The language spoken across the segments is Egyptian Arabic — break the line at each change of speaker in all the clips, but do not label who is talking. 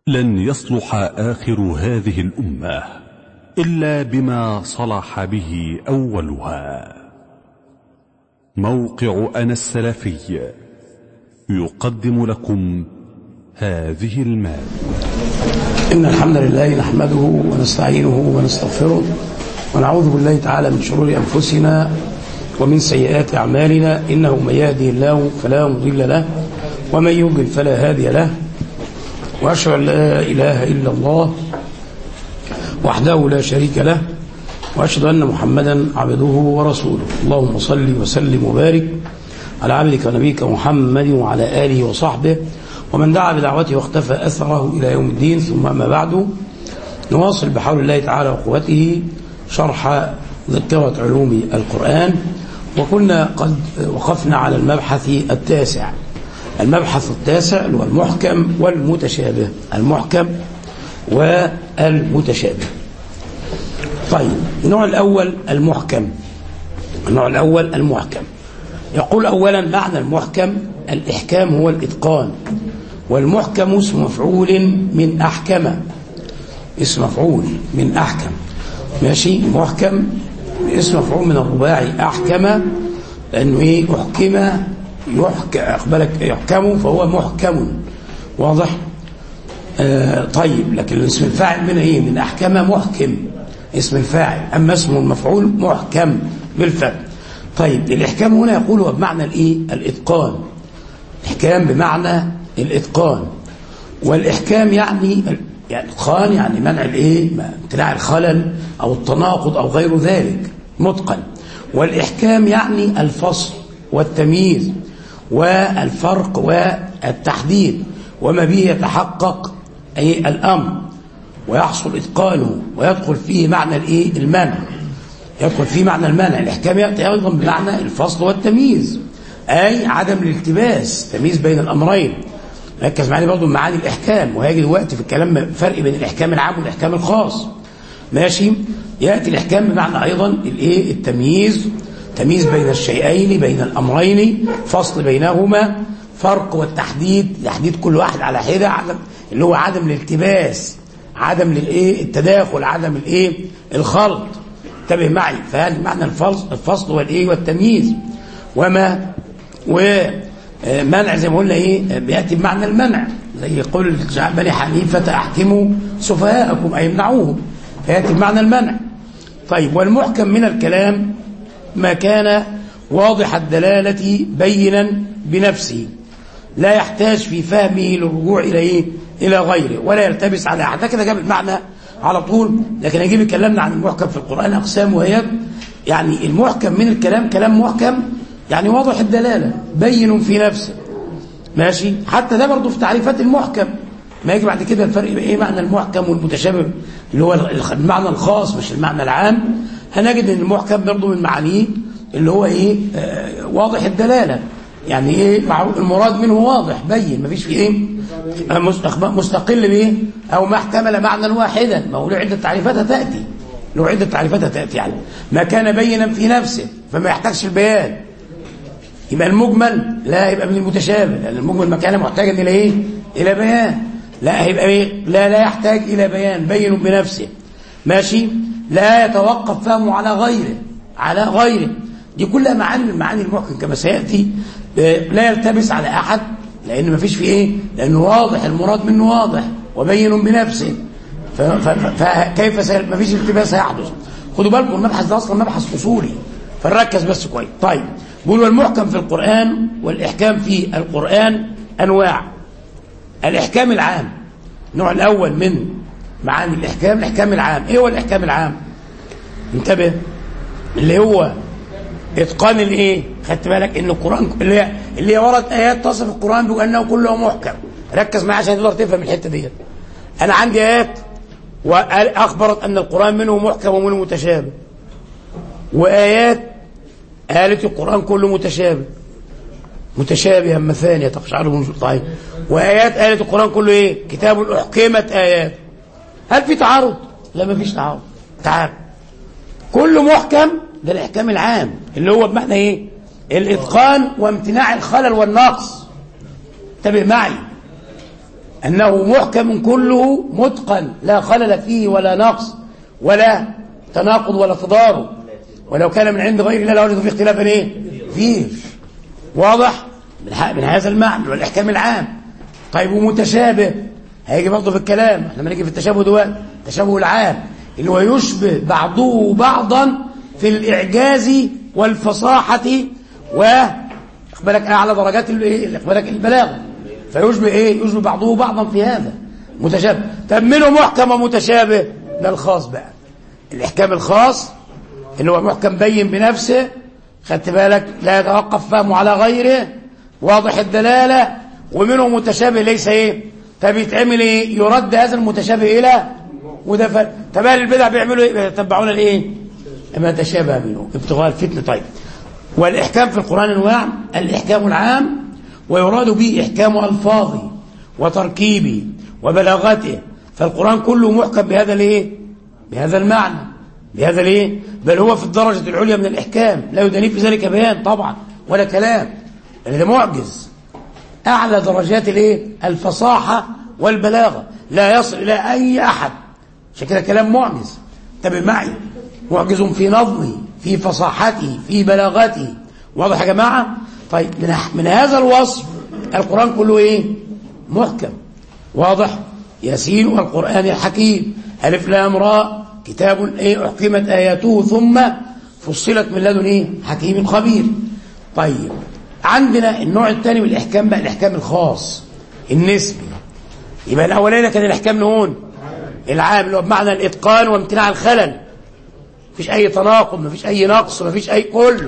لن يصلح آخر هذه الأمة إلا بما صلح به أولها موقع أنا السلفي يقدم لكم هذه المادة
إن الحمد لله نحمده ونستعينه ونستغفره ونعوذ بالله تعالى من شرور أنفسنا ومن سيئات أعمالنا إنه من يهدي الله فلا مضل له ومن يضلل فلا هادي له وأشهد أن لا إله إلا الله وحده لا شريك له وأشهد أن محمدا عبده ورسوله اللهم صل وسلم وبارك على عبدك ونبيك محمد وعلى آله وصحبه ومن دعا بدعوته واختفى أثره إلى يوم الدين ثم أما بعد نواصل بحول الله تعالى وقوته شرح ذكرة علوم القرآن وكنا قد وقفنا على المبحث التاسع المبحث التاسع هو المحكم والمتشابه المحكم والمتشابه طيب النوع الأول المحكم النوع الأول المحكم يقول أولا معنى المحكم الإحكام هو الإتقان والمحكم اسم مفعول من أحكم اسم مفعول من أحكم ماشي محكم اسم مفعول من الرباعي أحكم لأنه إيه أحكم يحكم أقبلك يحكم فهو محكم واضح آه طيب لكن اسم الفاعل من إيه من أحكم محكم اسم الفاعل أما اسم المفعول محكم بالفتح طيب الإحكام هنا يقول هو بمعنى الإيه الإتقان الإحكام بمعنى الإتقان والإحكام يعني يعني إتقان يعني منع الإيه امتناع الخلل أو التناقض أو غير ذلك متقن والإحكام يعني الفصل والتمييز والفرق والتحديد وما به يتحقق أي الأمر ويحصل إتقانه ويدخل فيه معنى الإيه المنع يدخل فيه معنى المنع الإحكام يأتي أيضا بمعنى الفصل والتمييز أي عدم الالتباس تمييز بين الأمرين ركز معايا برضه معاني الإحكام وهيجي دلوقتي في الكلام فرق بين الإحكام العام والإحكام الخاص ماشي يأتي الإحكام بمعنى أيضا الإيه التمييز تمييز بين الشيئين بين الأمرين فصل بينهما فرق والتحديد تحديد كل واحد على حدة عدم اللي هو عدم الالتباس عدم للايه التداخل عدم الايه الخلط انتبه معي فهذا معنى الفصل الفصل والايه والتمييز وما ومنع زي ما قلنا ايه بياتي بمعنى المنع زي يقول بني حنيفه احكموا سفهاءكم اي امنعوهم فياتي بمعنى المنع طيب والمحكم من الكلام ما كان واضح الدلاله بينا بنفسه لا يحتاج في فهمه للرجوع الى ايه الى غيره ولا يلتبس على احد كده جاب المعنى على طول لكن اجيب كلامنا عن المحكم في القران اقسام وهي يعني المحكم من الكلام كلام محكم يعني واضح الدلاله بين في نفسه ماشي حتى ده برضه في تعريفات المحكم ما يجي بعد كده الفرق بين ايه معنى المحكم والمتشابه اللي هو المعنى الخاص مش المعنى العام هنجد ان المحكم برضه من معانيه اللي هو ايه آه واضح الدلاله يعني ايه معروف المراد منه واضح بين مفيش فيه ايه مستقل بايه او ما احتمل معنى واحدا ما هو له عده تعريفات تاتي له عده تعريفات تاتي يعني ما كان بينا في نفسه فما يحتاجش البيان يبقى المجمل لا يبقى من المتشابه لان المجمل ما كان محتاجا الى ايه الى بيان لا هيبقى ايه لا لا يحتاج الى بيان بين بنفسه ماشي لا يتوقف فهمه على غيره على غيره دي كلها معاني من معاني المحكم كما سياتي لا يلتبس على احد لان ما فيش فيه ايه لانه واضح المراد منه واضح وبين بنفسه فكيف ما فيش التباس هيحدث خدوا بالكم المبحث ده اصلا مبحث اصولي فنركز بس كويس طيب بيقول والمحكم في القران والاحكام في القران انواع الاحكام العام النوع الاول من معاني الاحكام الاحكام العام ايه هو الاحكام العام انتبه اللي هو اتقان الايه خدت بالك ان القران اللي هي اللي هي ورد ايات تصف القران بانه كله محكم ركز معايا عشان تقدر تفهم الحته ديت انا عندي ايات واخبرت ان القران منه محكم ومنه متشابه وايات قالت القران كله متشابه متشابها مثانية تقشعر من طيب وايات قالت القران كله ايه كتاب احكمت ايات هل في تعارض لا ما فيش تعارض تعال كل محكم ده الاحكام العام اللي هو بمعنى ايه الاتقان وامتناع الخلل والنقص انتبه معي أنه محكم كله متقن لا خلل فيه ولا نقص ولا تناقض ولا تضارب ولو كان من عند غير الله لوجدوا فيه اختلافا ايه فيه واضح من, من هذا المعنى والاحكام العام طيب ومتشابه هيجي برضه في الكلام احنا لما نيجي في التشابه دلوقتي التشابه العام اللي هو يشبه بعضه بعضا في الاعجاز والفصاحه و بالك اعلى درجات الايه بالك البلاغه فيشبه ايه يشبه بعضه بعضا في هذا متشابه طب منه محكم ومتشابه ده الخاص بقى الاحكام الخاص اللي هو محكم بين بنفسه خدت بالك لا يتوقف فهمه على غيره واضح الدلاله ومنه متشابه ليس ايه طب يتعمل ايه يرد هذا المتشابه الى وده ف... طب اهل البدع بيعملوا ايه يتبعون الايه ما تشابه منه ابتغاء الفتنه طيب والاحكام في القران انواع الاحكام العام ويراد به احكام الفاظه وتركيبه وبلاغته فالقران كله محكم بهذا الايه بهذا المعنى بهذا الايه بل هو في الدرجه العليا من الاحكام لا يدنيه في ذلك بيان طبعا ولا كلام لان ده معجز اعلى درجات الايه الفصاحه والبلاغه لا يصل الى اي احد عشان كده كلام معجز انتبه معي معجز في نظمه في فصاحته في بلاغته واضح يا جماعه طيب من, من هذا الوصف القران كله ايه محكم واضح ياسين والقران الحكيم الف لام راء كتاب ايه احكمت اياته ثم فصلت من لدن ايه حكيم خبير طيب عندنا النوع الثاني من الاحكام بقى الاحكام الخاص النسبي يبقى الاولاني كان الاحكام نهون العام اللي هو بمعنى الاتقان وامتناع الخلل مفيش اي تناقض مفيش اي نقص مفيش اي كله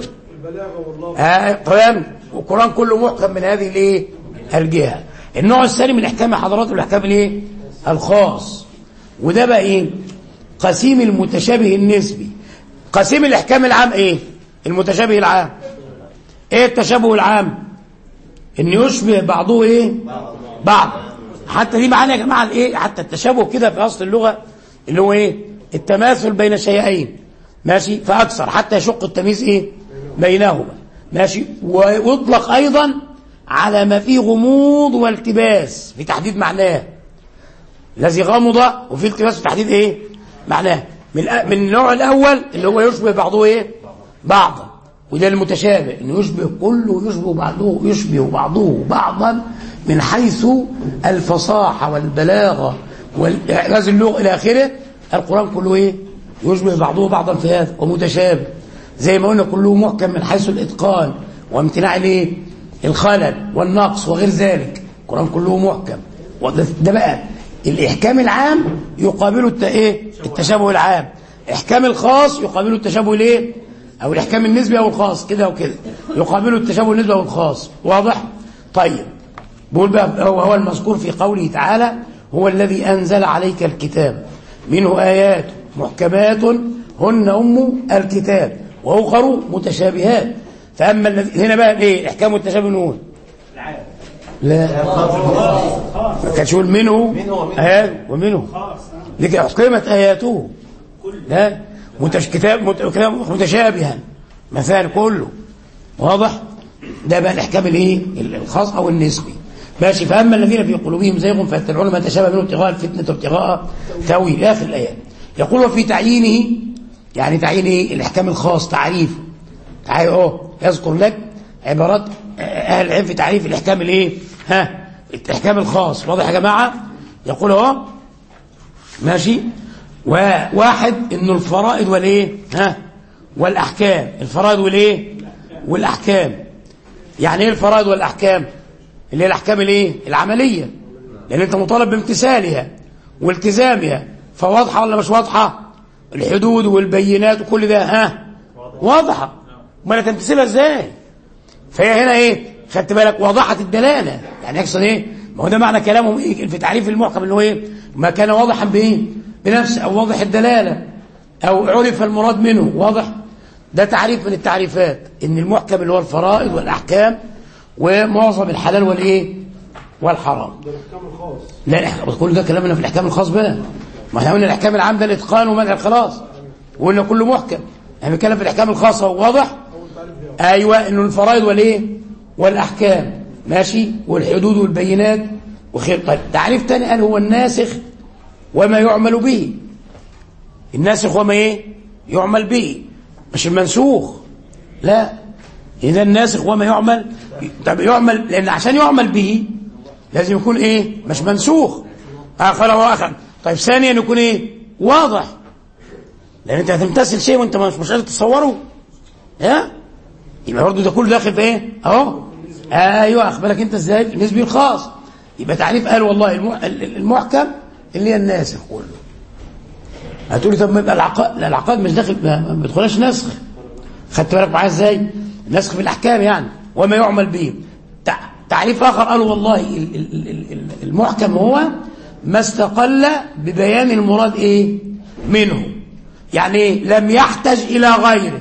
آه تمام والقران كله محكم من هذه الايه الجهه النوع الثاني من الاحكام حضرات الاحكام الايه الخاص وده بقى ايه قسيم المتشابه النسبي قسيم الاحكام العام ايه المتشابه العام ايه التشابه العام ان يشبه بعضه ايه بعض حتى دي معانا يا جماعه الايه حتى التشابه كده في اصل اللغه اللي هو ايه التماثل بين شيئين ماشي فاكثر حتى يشق التمييز ايه بينهما ماشي ويطلق ايضا على ما فيه غموض والتباس في تحديد معناه الذي غمض وفي التباس في تحديد ايه معناه من من النوع الاول اللي هو يشبه بعضه ايه بعضا وده المتشابه انه يشبه كله يشبه بعضه يشبه بعضه بعضا من حيث الفصاحه والبلاغه والاعجاز اللغه الى اخره القران كله ايه يشبه بعضه بعضا في هذا ومتشابه زي ما قلنا كله محكم من حيث الاتقان وامتناع الايه الخلل والنقص وغير ذلك القران كله محكم ده بقى الاحكام العام يقابله الت... ايه التشابه العام احكام الخاص يقابله التشابه الايه او الاحكام النسبي او الخاص كده وكده يقابله التشابه النسبي او الخاص واضح طيب بقول بقى هو هو المذكور في قوله تعالى هو الذي انزل عليك الكتاب منه ايات محكمات هن ام الكتاب واخر متشابهات فاما الذي هنا بقى ايه احكام التشابه نقول لا ما كانش يقول منه آيات ومنه لكن أحكمت آياته لا متش كتاب متشابها مثال كله واضح ده بقى الإحكام الايه الخاص أو النسبي ماشي فأما الذين في قلوبهم زيغ فيتبعون ما تشابه منه ابتغاء الفتنة وابتغاء تأويل آخر الآيات يقول وفي تعيينه يعني تعيين ايه الإحكام الخاص تعريفه تعالى اهو يذكر لك عبارات اهل العلم في تعريف الاحكام الايه ها الاحكام الخاص واضح يا جماعه يقول اهو ماشي وواحد انه الفرائض والايه ها والاحكام الفرائض والايه والاحكام يعني ايه الفرائض والاحكام اللي هي الاحكام الايه العمليه لان انت مطالب بامتثالها والتزامها فواضحه ولا مش واضحه الحدود والبينات وكل ده ها واضحه امال تمتثلها ازاي فهي هنا ايه خدت بالك واضحه الدلاله يعني يقصد ايه ما هو ده معنى كلامهم ايه في تعريف المحكم اللي هو ايه ما كان واضحا بايه بنفسه او واضح الدلاله او عرف المراد منه واضح ده تعريف من التعريفات ان المحكم اللي هو الفرائض والاحكام ومعظم الحلال والايه والحرام
ده الاحكام الخاص
لا كل ده كلامنا في الاحكام الخاص بقى ما احنا قلنا الاحكام العام ده الاتقان ومنع الخلاص وقلنا كله محكم احنا بنتكلم في الاحكام الخاصه واضح ايوه انه الفرائض والايه والاحكام ماشي والحدود والبينات وخير طيب تعريف تاني قال هو الناسخ وما يعمل به الناسخ وما ايه يعمل به مش المنسوخ لا اذا الناسخ وما يعمل طب يعمل لان عشان يعمل به لازم يكون ايه مش منسوخ اخر واخر طيب ثانيا يكون ايه واضح لان انت هتمتثل شيء وانت مش مش قادر تصوره ها يبقى برضه ده كله داخل في ايه اهو ايوه اخبرك انت ازاي النسبي الخاص يبقى تعريف قال والله الم- المحكم اللي هي الناسخ كله هتقولي طب ما يبقى العقائد لا العقائد مش داخل ما ما بيدخلهاش نسخ خدت بالك معايا ازاي النسخ في الاحكام يعني وما يعمل به تع- تعريف اخر قالوا والله ال- ال- ال- ال- المحكم هو ما استقل ببيان المراد ايه منه يعني ايه لم يحتج الى غيره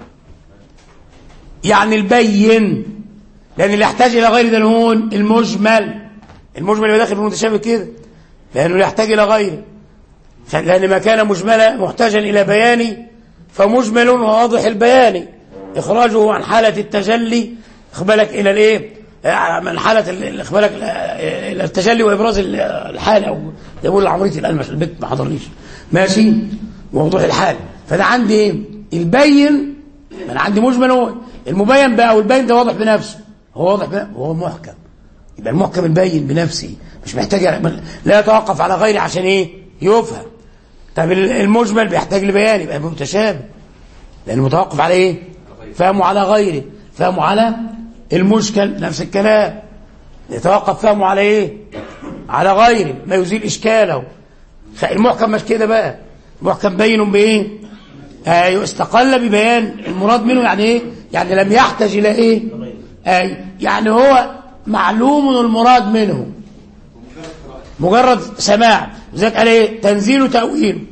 يعني البين لان اللي يحتاج الى غير ده اللي هو المجمل المجمل يبقى داخل في المتشابه كده لانه لا يحتاج الى غيره لأن ما كان مجملا محتاجا إلى بيان فمجمل وواضح البيان إخراجه عن حالة التجلي اخبالك إلى الإيه آه، من حالة ال- اخبالك آه، إلى التجلي وإبراز ال- الحال أو ده بقول لعمرية الآن مش البيت ما حضرنيش ماشي ووضوح الحال فده عندي إيه البين أنا عندي مجمل هو المبين بقى والبين ده واضح بنفسه هو واضح بنفسه هو محكم يبقى المحكم البين بنفسه مش محتاج لا يتوقف على غيره عشان ايه يفهم طب المجمل بيحتاج لبيان يبقى متشابه لانه متوقف على ايه فهمه على غيره فهمه على المشكل نفس الكلام يتوقف فهمه على ايه على غيره ما يزيل اشكاله المحكم مش كده بقى المحكم بين بايه ايوه استقل ببيان المراد منه يعني ايه يعني لم يحتج الى ايه ايوه يعني هو معلوم المراد منه مجرد سماع لذلك قال ايه تنزيل وتأويل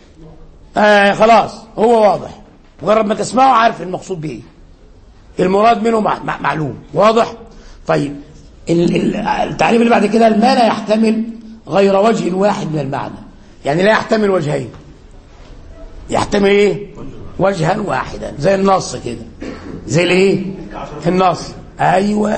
آه خلاص هو واضح مجرد ما تسمعه عارف المقصود بايه المراد منه مع مع معلوم واضح طيب ال- ال- التعريف اللي بعد كده ما لا يحتمل غير وجه واحد من المعنى يعني لا يحتمل وجهين يحتمل ايه وجها واحدا زي النص كده زي الايه النص ايوه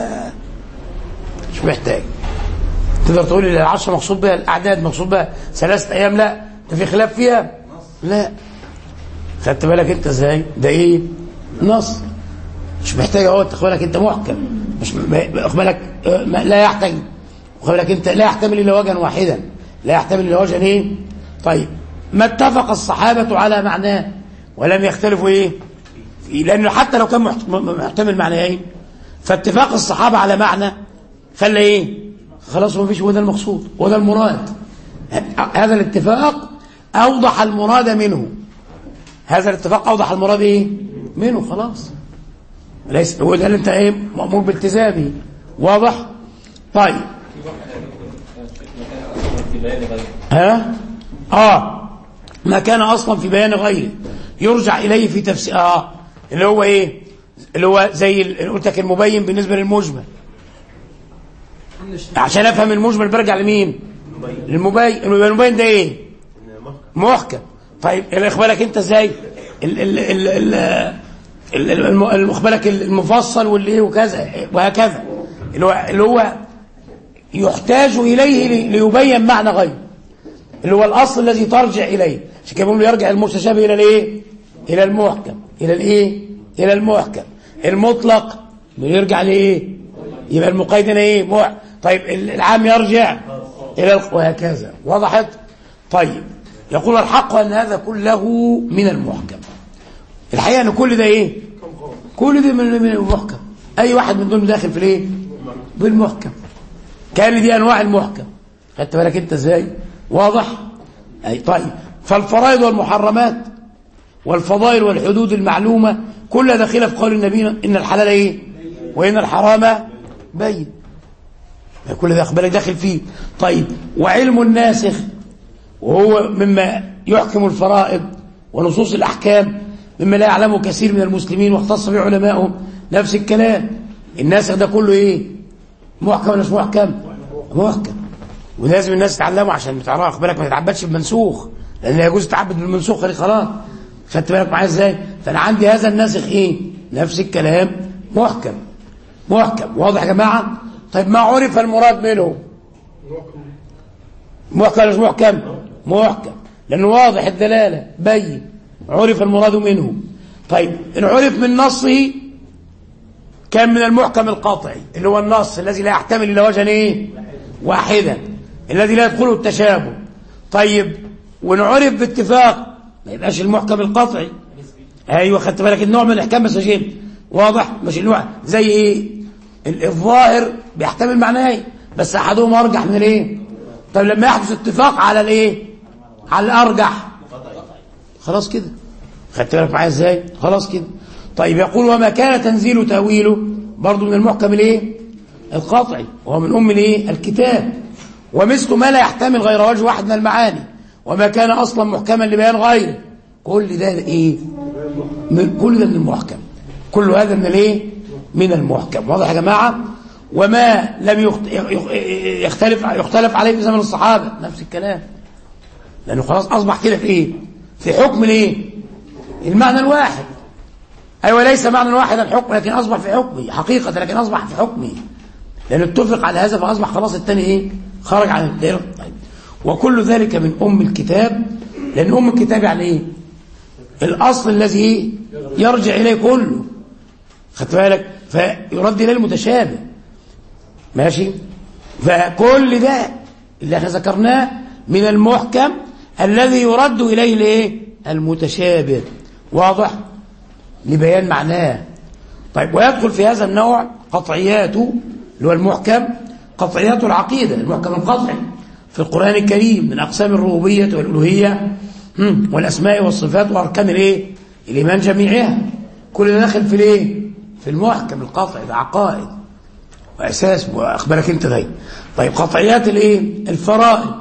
مش محتاج تقدر تقول لي العشرة مقصود بها الأعداد مقصود بها ثلاثة أيام لا ده في خلاف فيها لا خدت بالك أنت إزاي ده إيه نص مش محتاج أهو تاخد بالك أنت محكم مش واخد بالك آه، ما- لا يحتاج واخد بالك أنت لا يحتمل إلا وجها واحدا لا يحتمل إلا وجها إيه طيب ما اتفق الصحابة على معناه ولم يختلفوا إيه فيه لأنه حتى لو كان محت- م- محتمل معنيين فاتفاق الصحابة على معنى خلى ايه خلاص ما فيش هو ده المقصود هو ده المراد ه- هذا الاتفاق اوضح المراد منه هذا الاتفاق اوضح المراد ايه منه خلاص ليس هو ده اللي انت ايه مامور بالتزامه واضح طيب ها اه ما كان اصلا في بيان غيره يرجع اليه في تفسير اه اللي هو ايه اللي هو زي ال- قلت لك المبين بالنسبه للمجمل عشان افهم المجمل برجع لمين للمبين يبقى المبين ده ايه محكم طيب اللي اخبارك انت ازاي ال ال ال ال ال- ال- الم- الم- اخبارك المفصل والايه وكذا وهكذا اللي هو اللي هو يحتاج اليه لي- ليبين معنى غير اللي هو الاصل الذي ترجع اليه عشان كده بيقولوا يرجع المتشابه الى الايه الى المحكم الى الايه الى المحكم المطلق يرجع لايه يبقى المقيد هنا ايه مح... طيب العام يرجع الى الق- وهكذا وضحت طيب يقول الحق ان هذا كله من المحكم الحقيقه ان كل ده ايه كل ده من من المحكم اي واحد من دول داخل في الايه بالمحكم كان دي انواع المحكم خدت بالك انت ازاي واضح اي طيب فالفرائض والمحرمات والفضائل والحدود المعلومه كلها داخله في قول النبي ان الحلال ايه وان الحرام بين كل ده بالك داخل فيه طيب وعلم الناسخ وهو مما يحكم الفرائض ونصوص الأحكام مما لا يعلمه كثير من المسلمين واختص به علمائهم نفس الكلام الناسخ ده كله ايه محكم ولا مش محكم محكم ولازم الناس تتعلمه عشان تعرفها خد بالك ما تتعبدش بمنسوخ لان لا يجوز تتعبد بالمنسوخ خلي خلاص خدت بالك معايا ازاي فانا عندي هذا الناسخ ايه نفس الكلام محكم محكم واضح يا جماعه طيب ما عرف المراد منه محكم ولا مش محكم محكم لأنه واضح الدلالة بين عرف المراد منه طيب إن عرف من نصه كان من المحكم القاطعي اللي هو النص الذي لا يحتمل إلا وجها إيه واحدا الذي لا يدخله التشابه طيب وإن عرف باتفاق ما يبقاش المحكم القطعي ايوه خدت بالك النوع من الاحكام مساجين واضح مش النوع زي ايه ال- الظاهر بيحتمل معناه بس احدهما ارجح من الايه طيب لما يحدث اتفاق على الايه على الارجح خلاص كده خدت بالك معايا ازاي خلاص كده طيب يقول وما كان تنزيل تاويله برضه من المحكم الايه القاطعي وهو من ام الايه الكتاب ومثل ما لا يحتمل غير وجه واحد من المعاني وما كان اصلا محكما لبيان غيره كل ده ايه من كل ده من المحكم كل هذا من الايه من المحكم واضح يا جماعه وما لم يخت- يخ- يختلف يختلف عليه في زمن الصحابه نفس الكلام لانه خلاص اصبح كده في ايه في حكم الايه المعنى الواحد ايوه ليس معنى واحدا حكم لكن اصبح في حكمه حقيقه لكن اصبح في حكمه لانه اتفق على هذا فاصبح خلاص الثاني ايه خرج عن الدائره طيب وكل ذلك من ام الكتاب لان ام الكتاب يعني ايه الاصل الذي ايه يرجع اليه كله خدت بالك فيرد اليه المتشابه ماشي فكل ده اللي احنا ذكرناه من المحكم الذي يرد اليه الايه المتشابه واضح لبيان معناه طيب ويدخل في هذا النوع قطعياته اللي هو المحكم قطعيات العقيدة المحكم القطعي في القرآن الكريم من أقسام الربوبية والألوهية هم، والأسماء والصفات وأركان الإيه؟ الإيمان جميعها كل ده داخل في الإيه؟ في المحكم القطعي ده عقائد وأساس وأخبرك أنت ده طيب قطعيات الإيه؟ الفرائض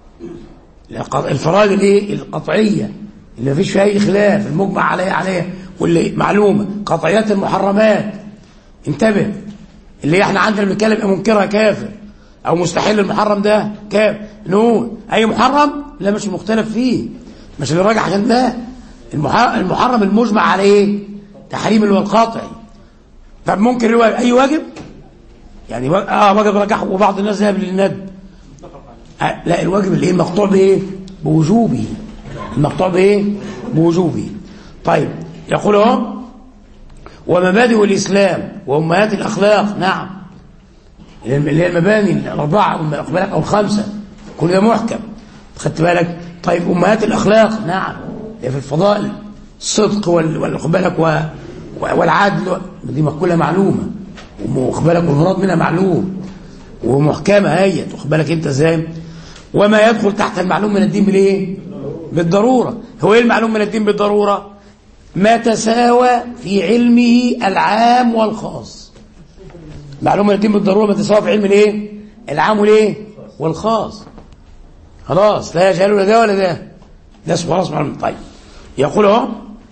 الفرائض الإيه؟ القطعية اللي مفيش فيها أي خلاف المجمع عليها عليها واللي معلومة قطعيات المحرمات انتبه اللي احنا عندنا بنتكلم يبقى منكرها كافر او مستحيل المحرم ده كافر نقول اي محرم لا مش مختلف فيه مش اللي راجع عشان ده المح- المحرم المجمع عليه تحريم اللي هو القاطعي طب ممكن الواجب اي واجب يعني وا- اه واجب رجح وبعض الناس ذهب للند آه لا الواجب اللي ايه المقطوع بايه بوجوبه المقطوع بايه بوجوبه طيب يقول اهو ومبادئ الإسلام وأمهات الأخلاق نعم اللي هي المباني الأربعة أو بالك أو الخمسة كل ده محكم خدت بالك طيب أمهات الأخلاق نعم هي في الفضائل الصدق وال- وال- خد بالك و- و- والعدل دي كلها معلومة وخد بالك والمراد منها معلوم ومحكمة هي واخد بالك أنت إزاي وما يدخل تحت المعلوم من الدين بالايه بالضرورة هو ايه المعلوم من الدين بالضرورة ما تساوى في علمه العام والخاص معلوم من الدين بالضرورة ما تساوى في علم الايه العام والايه والخاص خلاص لا يجهل ولا ده ولا ده ده سبحانه سبحانه طيب يقول اهو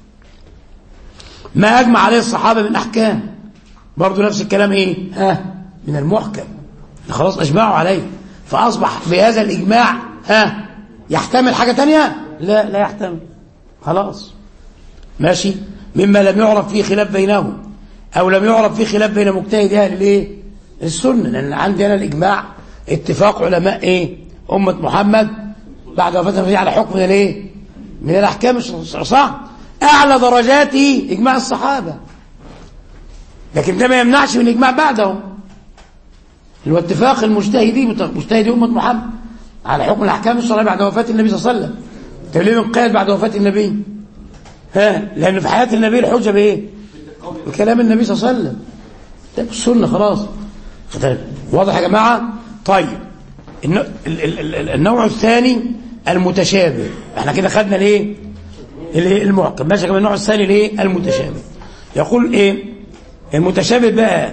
ما اجمع عليه الصحابه من احكام برضه نفس الكلام ايه ها من المحكم خلاص اجمعوا عليه فاصبح بهذا الاجماع ها يحتمل حاجه تانية لا لا يحتمل خلاص ماشي مما لم يعرف فيه خلاف بينهم او لم يعرف فيه خلاف بين مجتهد اهل الايه السنه لان عندي انا الاجماع اتفاق علماء ايه امه محمد بعد وفاه النبي على حكم من الايه من الاحكام صح اعلى درجاته اجماع الصحابه لكن ده ما يمنعش من الاجماع بعدهم اللي هو اتفاق المجتهدين مجتهدي امه محمد على حكم الاحكام الشرعيه بعد وفاه النبي صلى الله عليه وسلم طب ليه بنقيد بعد وفاه النبي ها لان في حياه النبي الحجه بايه بكلام النبي صلى الله عليه وسلم ده السنه خلاص واضح يا جماعه طيب النوع, النوع الثاني المتشابه احنا كده خدنا الايه المحكم ماشي كمان النوع الثاني الايه المتشابه يقول ايه المتشابه بقى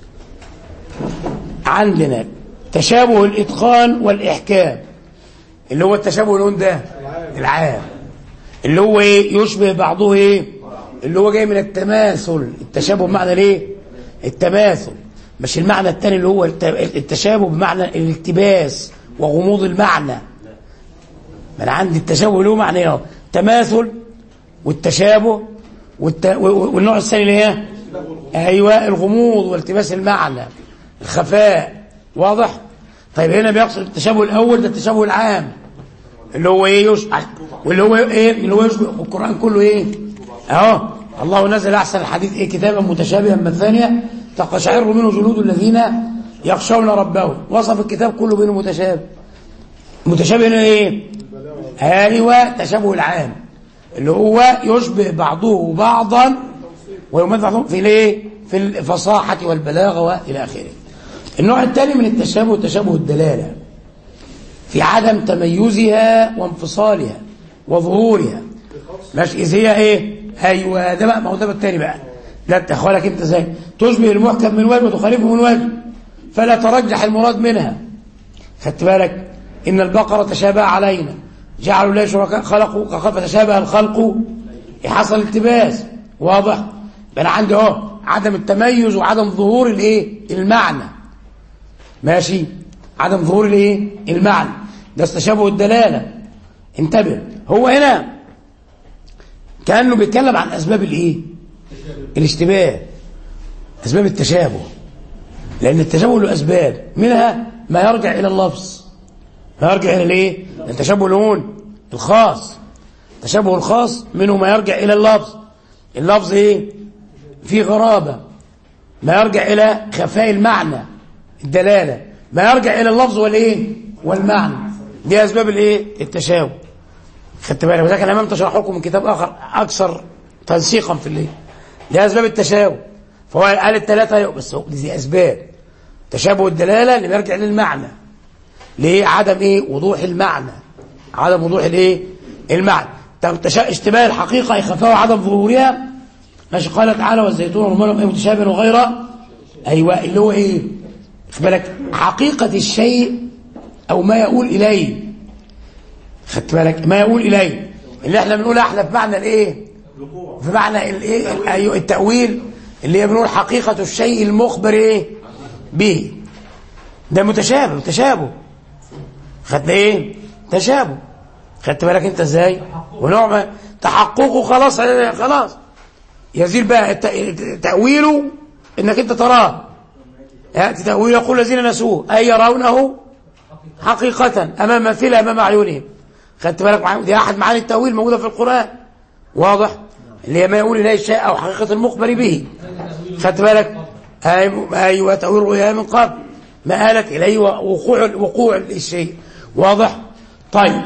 عندنا تشابه الاتقان والاحكام اللي هو التشابه اللون ده العام اللي هو ايه يشبه بعضه ايه اللي هو جاي من التماثل التشابه بمعنى الايه التماثل مش المعنى الثاني اللي هو التشابه بمعنى الالتباس وغموض المعنى ما انا عندي التشابه له معنى ايه التماثل والتشابه والت... والنوع الثاني اللي هي ايوه الغموض والتباس المعنى الخفاء واضح طيب هنا بيقصد التشابه الاول ده التشابه العام اللي هو ايه يشبه واللي هو ايه اللي هو يشبه القران كله ايه اهو الله نزل احسن الحديث ايه كتابا متشابها مثانيا تقشعر منه جلود الذين يخشون ربهم وصف الكتاب كله بينه متشابه متشابه هنا ايه ايوه تشابه العام اللي هو يشبه بعضه بعضا ويمثل بعضهم في الايه في الفصاحه والبلاغه والى اخره النوع الثاني من التشابه تشابه الدلاله في عدم تميزها وانفصالها وظهورها ماشي إذ هي ايه ايوه ده بقى ما هو ده الثاني بقى لا تخولك انت ازاي تشبه المحكم من وجه وتخالفه من وجه فلا ترجح المراد منها خدت بالك ان البقره تشابه علينا جعلوا الله شركاء خلقوا كخلق تشابه الخلق حصل التباس واضح انا عندي اهو عدم التميز وعدم ظهور الايه المعنى ماشي عدم ظهور الايه المعنى ده تشابه الدلاله انتبه هو هنا كانه بيتكلم عن اسباب الايه الاشتباه اسباب التشابه لان التشابه له اسباب منها ما يرجع الى اللفظ ما يرجع الى الايه التشابه الهون الخاص التشابه الخاص منه ما يرجع الى اللفظ اللفظ ايه في غرابه ما يرجع الى خفاء المعنى الدلاله ما يرجع الى اللفظ والايه والمعنى دي اسباب الايه التشابه خدت بالك وده كلام تشرح لكم من كتاب اخر اكثر تنسيقا في الايه دي اسباب التشابه فهو قال الثلاثه بس دي اسباب تشابه الدلاله اللي بيرجع للمعنى ليه عدم ايه وضوح المعنى عدم وضوح الايه المعنى طب اشتباه الحقيقه يخفاها عدم ظهورها ماشي قال تعالى والزيتون والرمان متشابه وغيره ايوه اللي هو ايه خد بالك حقيقه الشيء او ما يقول اليه خدت بالك ما يقول اليه اللي احنا بنقول احنا في معنى الايه في معنى الايه ايوه التاويل اللي هي بنقول حقيقه الشيء المخبر ايه به ده متشابه متشابه خدنا ايه تشابه خدت بالك انت ازاي ونوع ما تحققه خلاص خلاص يزيل بقى تأويله انك انت تراه يأتي تأويل يقول الذين نسوه أي يرونه حقيقة أمام مثله أمام أعينهم خدت بالك معايا دي أحد معاني التأويل موجودة في القرآن واضح اللي هي ما يقول إليه الشيء أو حقيقة المخبر به خدت بالك أيوة تأويل رؤيا من قبل ما آلت إليه وقوع وقوع الشيء واضح طيب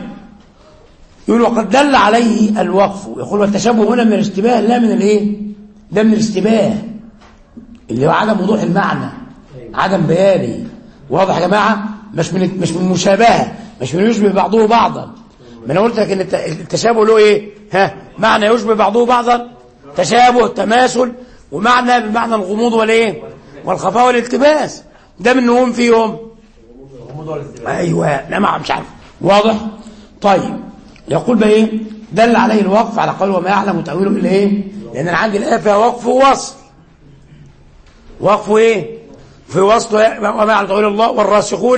يقول وقد دل عليه الوقف يقول والتشابه هنا من الاشتباه لا من الايه ده من الاشتباه اللي هو عدم وضوح المعنى عدم بيانه واضح يا جماعه مش من مش من مشابهه مش من يشبه بعضه بعضا ما انا قلت لك ان التشابه له ايه ها معنى يشبه بعضه بعضا تشابه تماثل ومعنى بمعنى الغموض والايه والخفاء والالتباس ده من هم فيهم ايوه لا ما مش عارف واضح طيب يقول بقى ايه دل عليه الوقف على قول وما يعلم تاويله الا ايه لان انا عندي الايه فيها وقف ووصل وقف ايه في وصل وما يعلم تاويل الله والراسخون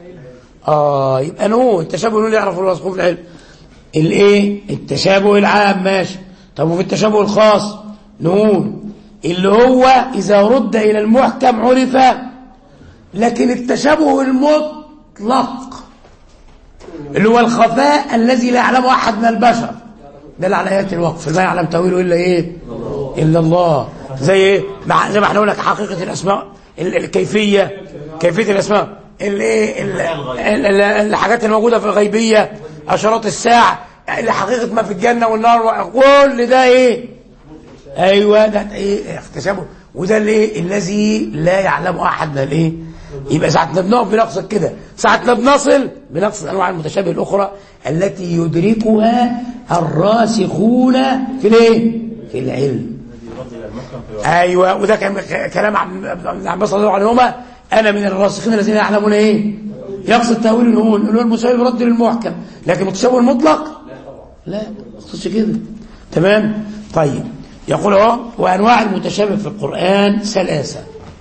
اه يبقى نون التشابه نون يعرف الراسخون في العلم الايه التشابه العام ماشي طب وفي التشابه الخاص نون اللي هو اذا رد الى المحكم عرف لكن التشابه المطلق اللي هو الخفاء الذي لا يعلمه أحد من البشر دل على آيات الوقف لا يعلم تأويله إلا إيه إلا الله زي إيه مع زي ما احنا قلنا حقيقة الأسماء الكيفية كيفية الأسماء الايه الحاجات الموجودة في الغيبية أشارات الساعة حقيقة ما في الجنة والنار كل ده إيه أيوة ده إيه اكتشفه وده الايه الذي لا يعلمه أحد من الإيه يبقى ساعتنا بنقف بنقصد كده ساعتنا بنصل بنقصد انواع المتشابه الاخرى التي يدركها الراسخون في الايه في العلم ايوه وده كان كلام عن عباس رضي الله عنهما انا من الراسخين الذين يعلمون ايه يقصد تاويل الهون اللي هو المساوي يرد للمحكم لكن المتشابه المطلق لا ما يقصدش كده تمام طيب يقول اهو وانواع المتشابه في القران ثلاثه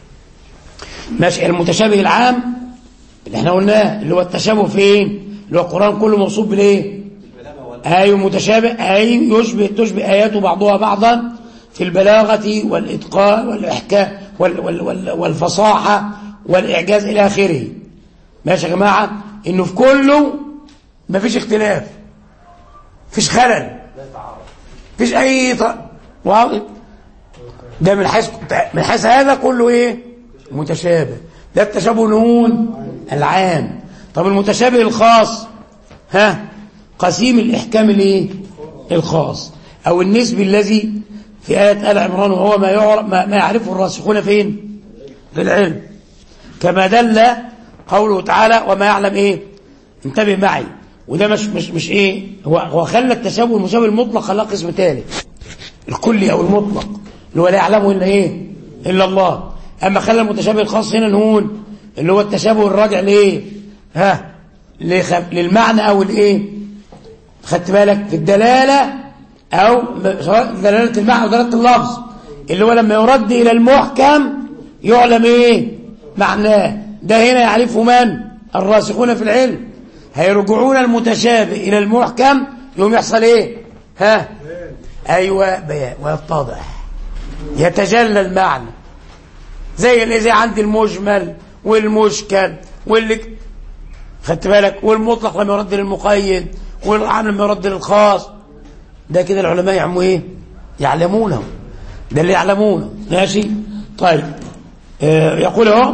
ماشي المتشابه العام اللي احنا قلناه اللي هو التشابه فين اللي هو القرآن كله موصوف بالايه ايوه متشابه اي يشبه تشبه اياته بعضها بعضا في البلاغة والإتقان والإحكام وال وال وال والفصاحة والإعجاز إلى آخره ماشي يا جماعة انه في كله مفيش اختلاف مفيش خلل مفيش اي ط... واضح ده من حيث من حيث هذا كله ايه متشابه ده التشابه نون العام طب المتشابه الخاص ها قسيم الاحكام الايه الخاص او النسبي الذي في آية آل عمران وهو ما يعرف ما, ما يعرفه الراسخون فين في العلم كما دل قوله تعالى وما يعلم ايه انتبه معي وده مش مش مش ايه هو هو خلى التشابه المشابه المطلق خلاه قسم ثالث الكلي او المطلق اللي هو لا يعلمه الا ايه الا الله اما خلى المتشابه الخاص هنا نقول اللي هو التشابه الراجع لايه ها لخ- للمعنى او الايه خدت بالك في الدلاله او سواء دلاله المعنى او دلاله اللفظ اللي هو لما يرد الى المحكم يعلم ايه معناه ده هنا يعرفه من الراسخون في العلم هيرجعون المتشابه الى المحكم يوم يحصل ايه ها ايوه بيان ويتضح يتجلى المعنى زي اللي زي عند المجمل والمشكل واللي خدت بالك والمطلق لما يرد للمقيد والعام لما يرد للخاص ده كده العلماء يعملوا ايه يعلمونه ده اللي يعلمونه ماشي طيب آه يقول اهو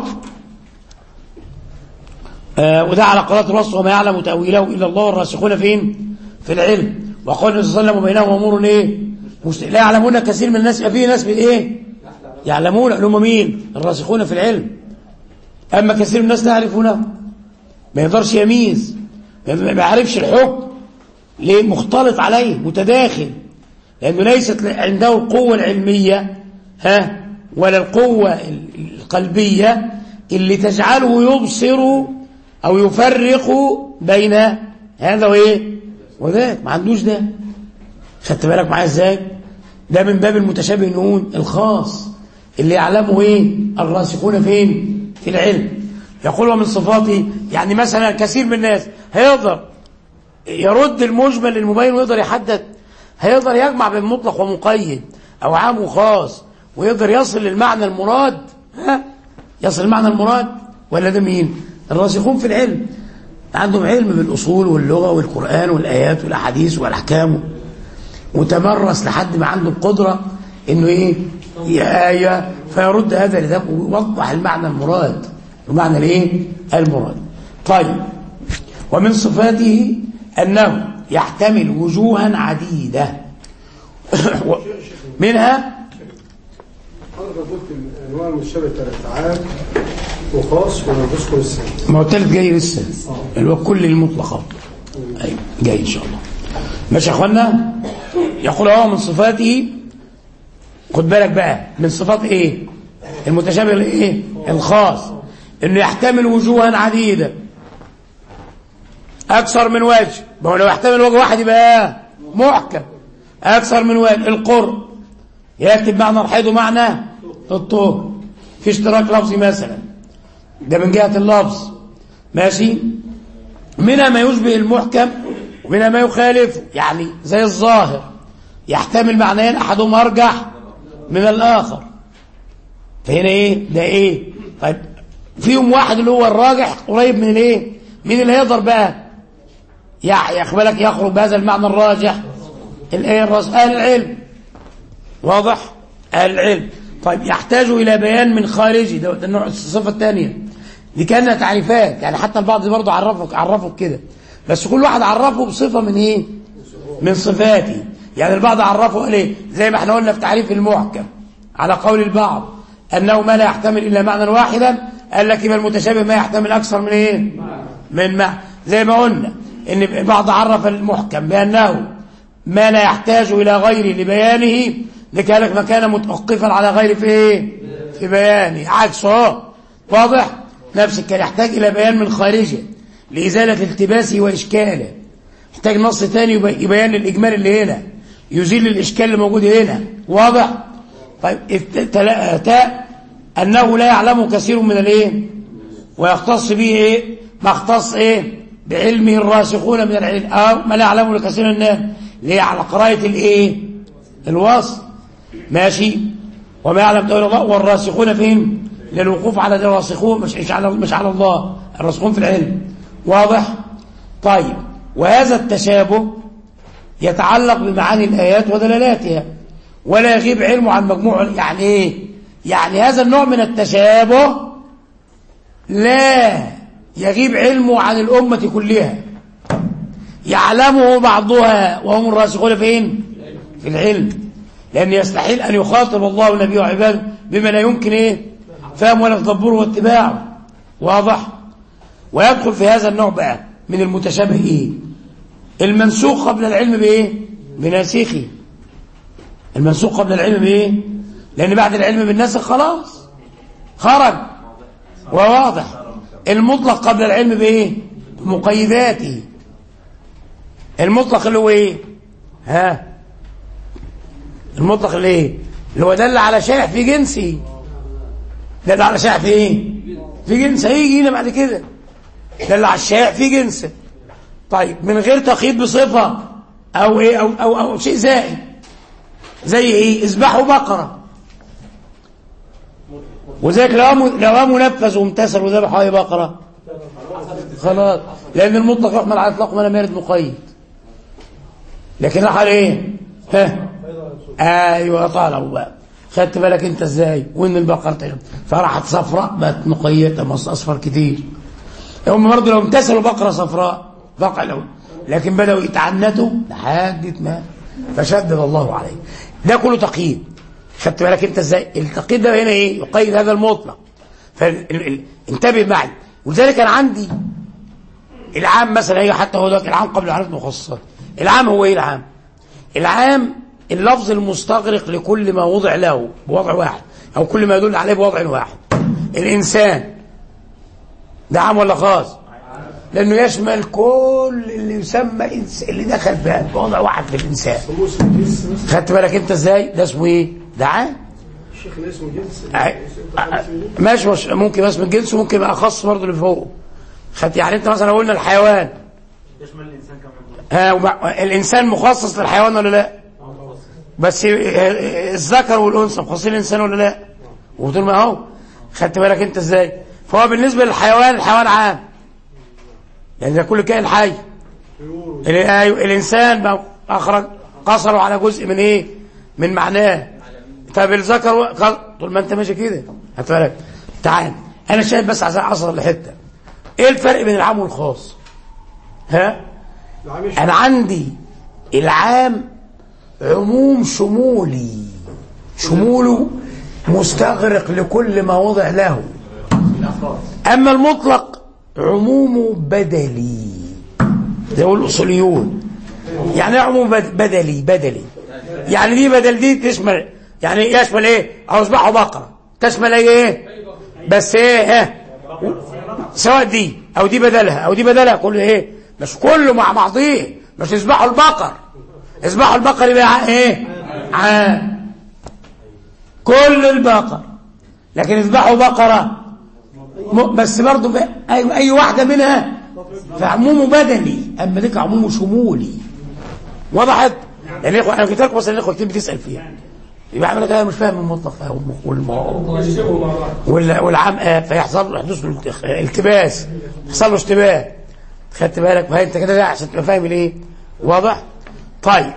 آه وده على قراءة الوصف وما يعلم تأويله إلا الله والراسخون فين في العلم وقال النبي صلى الله عليه وسلم وبينهم أمور إيه مست- لا يعلمون كثير من الناس في ناس إيه يعلمون اللي هم مين الراسخون في العلم أما كثير من الناس لا يعرفونه ما يقدرش يميز ما يعرفش الحكم ليه مختلط عليه متداخل لأنه ليست عنده القوة العلمية ها ولا القوة القلبية اللي تجعله يبصر أو يفرق بين هذا وإيه وذاك ما عندوش ده خدت بالك معايا ازاي ده من باب المتشابه نقول الخاص اللي يعلمه ايه الراسخون فين في العلم يقول ومن صفاته يعني مثلا كثير من الناس هيقدر يرد المجمل للمبين ويقدر يحدد هيقدر يجمع بين مطلق ومقيد او عام وخاص ويقدر يصل للمعنى المراد ها يصل المعنى المراد ولا ده مين الراسخون في العلم عندهم علم بالاصول واللغه والقران والايات والاحاديث والاحكام متمرس لحد ما عنده القدره انه ايه يا آية فيرد هذا لذاك ويوضح المعنى المراد المعنى الايه المراد طيب ومن صفاته انه يحتمل وجوها عديده منها
حضرتك قلت انواع المشابه ثلاث عام وخاص ونبسط السنة
ما هو التالت جاي لسه اللي هو كل المطلقات ايوه جاي ان شاء الله ماشي يا اخوانا يقول هو من صفاته خد بالك بقى من صفات ايه المتشابه الايه الخاص انه يحتمل وجوها عديده اكثر من وجه ما هو لو يحتمل وجه واحد يبقى محكم اكثر من وجه القرب يكتب معنى الحيض ومعنى الطهر في اشتراك لفظي مثلا ده من جهة اللفظ ماشي منها ما يشبه المحكم ومنها ما يخالف يعني زي الظاهر يحتمل معنيين أحدهما أرجح من الآخر فهنا إيه ده إيه طيب فيهم واحد اللي هو الراجح قريب من الإيه مين اللي هيقدر بقى يعني يخبلك يخرج بهذا المعنى الراجح الإيه الراس أهل العلم واضح أهل العلم طيب يحتاج إلى بيان من خارجي ده, ده النوع الصفة الثانية دي كانها تعريفات يعني حتى البعض برضه عرفك عرفك كده بس كل واحد عرفه بصفة من ايه من صفاته يعني البعض عرفه قال ايه زي ما احنا قلنا في تعريف المحكم على قول البعض انه ما لا يحتمل الا معنى واحدا قال لك يبقى المتشابه ما يحتمل اكثر من ايه من معنى زي ما قلنا ان البعض عرف المحكم بانه ما لا يحتاج الى غيره لبيانه لكذلك ما كان متوقفا على غيره في ايه في بيانه عكسه واضح نفس كان يحتاج إلى بيان من خارجه لإزالة التباسه وإشكاله يحتاج نص ثاني يبين الإجمال اللي هنا يزيل الإشكال اللي موجود هنا واضح طيب تاء أنه لا يعلم كثير من الإيه ويختص به إيه ما اختص إيه بعلمه الراسخون من العلم أو ما لا يعلمه لكثير من الناس ليه على قراءة الإيه الوصف ماشي وما يعلم تأويل الله والراسخون فين للوقوف على الراسخون مش مش على مش على الله الراسخون في العلم واضح طيب وهذا التشابه يتعلق بمعاني الآيات ودلالاتها ولا يغيب علمه عن مجموع يعني ايه يعني هذا النوع من التشابه لا يغيب علمه عن الأمة كلها يعلمه بعضها وهم الراسخون فين في العلم لأن يستحيل أن يخاطب الله ونبيه وعباده بما لا يمكن إيه فهم ولا تدبره واتباعه واضح ويدخل في هذا النوع بقى من المتشابه إيه المنسوخ قبل العلم بإيه بناسخه المنسوخ قبل العلم بإيه لأن بعد العلم بالناسخ خلاص خرج وواضح المطلق قبل العلم بإيه بمقيداته المطلق اللي هو إيه ها المطلق اللي ايه اللي هو دل على شائع في جنسه دل على شائع في ايه في جنسه هيجي هنا بعد كده دل على الشائع في جنسه طيب من غير تقييد بصفه او ايه او او, أو شيء زائد زي ايه اذبحوا بقره وذلك لو لو منفذ وامتثل وذبحوا اي بقره خلاص لان المطلق يحمل على اطلاق ما لم يرد مقيد لكن راح على ايه ها ايوه طالبوا بقى خدت بالك انت ازاي وان البقره تغلب فراحت صفراء بقت مقيده مص اصفر كتير هم برضه لو امتثلوا بقره صفراء بقى لو لكن بداوا يتعنتوا لحد ما فشدد الله عليه ده كله تقييد خدت بالك انت ازاي التقييد ده هنا ايه يقيد هذا المطلق فانتبه معي ولذلك انا عندي العام مثلا هي حتى هو دلوقتي العام قبل العام المخصصات العام هو ايه العام العام اللفظ المستغرق لكل ما وضع له بوضع واحد أو كل ما يدل عليه بوضع واحد الإنسان ده عام ولا خاص لأنه يشمل كل اللي يسمى إنس... اللي دخل بها بوضع واحد في الإنسان خدت بالك أنت إزاي ده اسمه إيه ده عام
الشيخ اسمه جنس
ماشي مش ممكن اسم الجنس وممكن يبقى اخص برضه اللي فوقه خدت يعني انت مثلا قلنا الحيوان
يشمل الانسان كمان
ها ومع- الانسان مخصص للحيوان ولا لا بس الذكر والانثى مخصصين الانسان ولا لا وطول ما هو خدت بالك انت ازاي فهو بالنسبه للحيوان الحيوان عام يعني ده كل كائن حي ال- أيوة، الانسان بقى اخرج قصروا على جزء من ايه من معناه طب الذكر و- قال- طول ما انت ماشي كده خدت بالك تعال انا شايف بس عايز اصل لحته ايه الفرق بين العام والخاص ها
العام
أنا عندي العام عموم شمولي شموله مستغرق لكل ما وضع له أما المطلق عمومه بدلي زي يقول الأصوليون يعني إيه عموم بد- بدلي بدلي يعني دي بدل دي تشمل يعني يشمل ايه او اصبحوا بقرة تشمل ايه بس ايه ها سواء دي او دي بدلها او دي بدلها كله ايه مش كله مع بعضيه مش يذبحوا البقر يذبحوا البقر يبقى ع- ايه عام كل البقر لكن يذبحوا بقرة م- بس برضه ب- اي اي واحدة منها فعمومه بدني اما ديك عمومه شمولي وضحت يعني اخوة انا قلت لكم بس الاخوه كتير بتسال فيها يبقى عمل انا مش فاهم المطلق فاهم والم... وال- والعام آه، فيحصل له حدوث له التباس يحصل له اشتباه خدت بالك فانت كده ده عشان تبقى فاهم الايه واضح طيب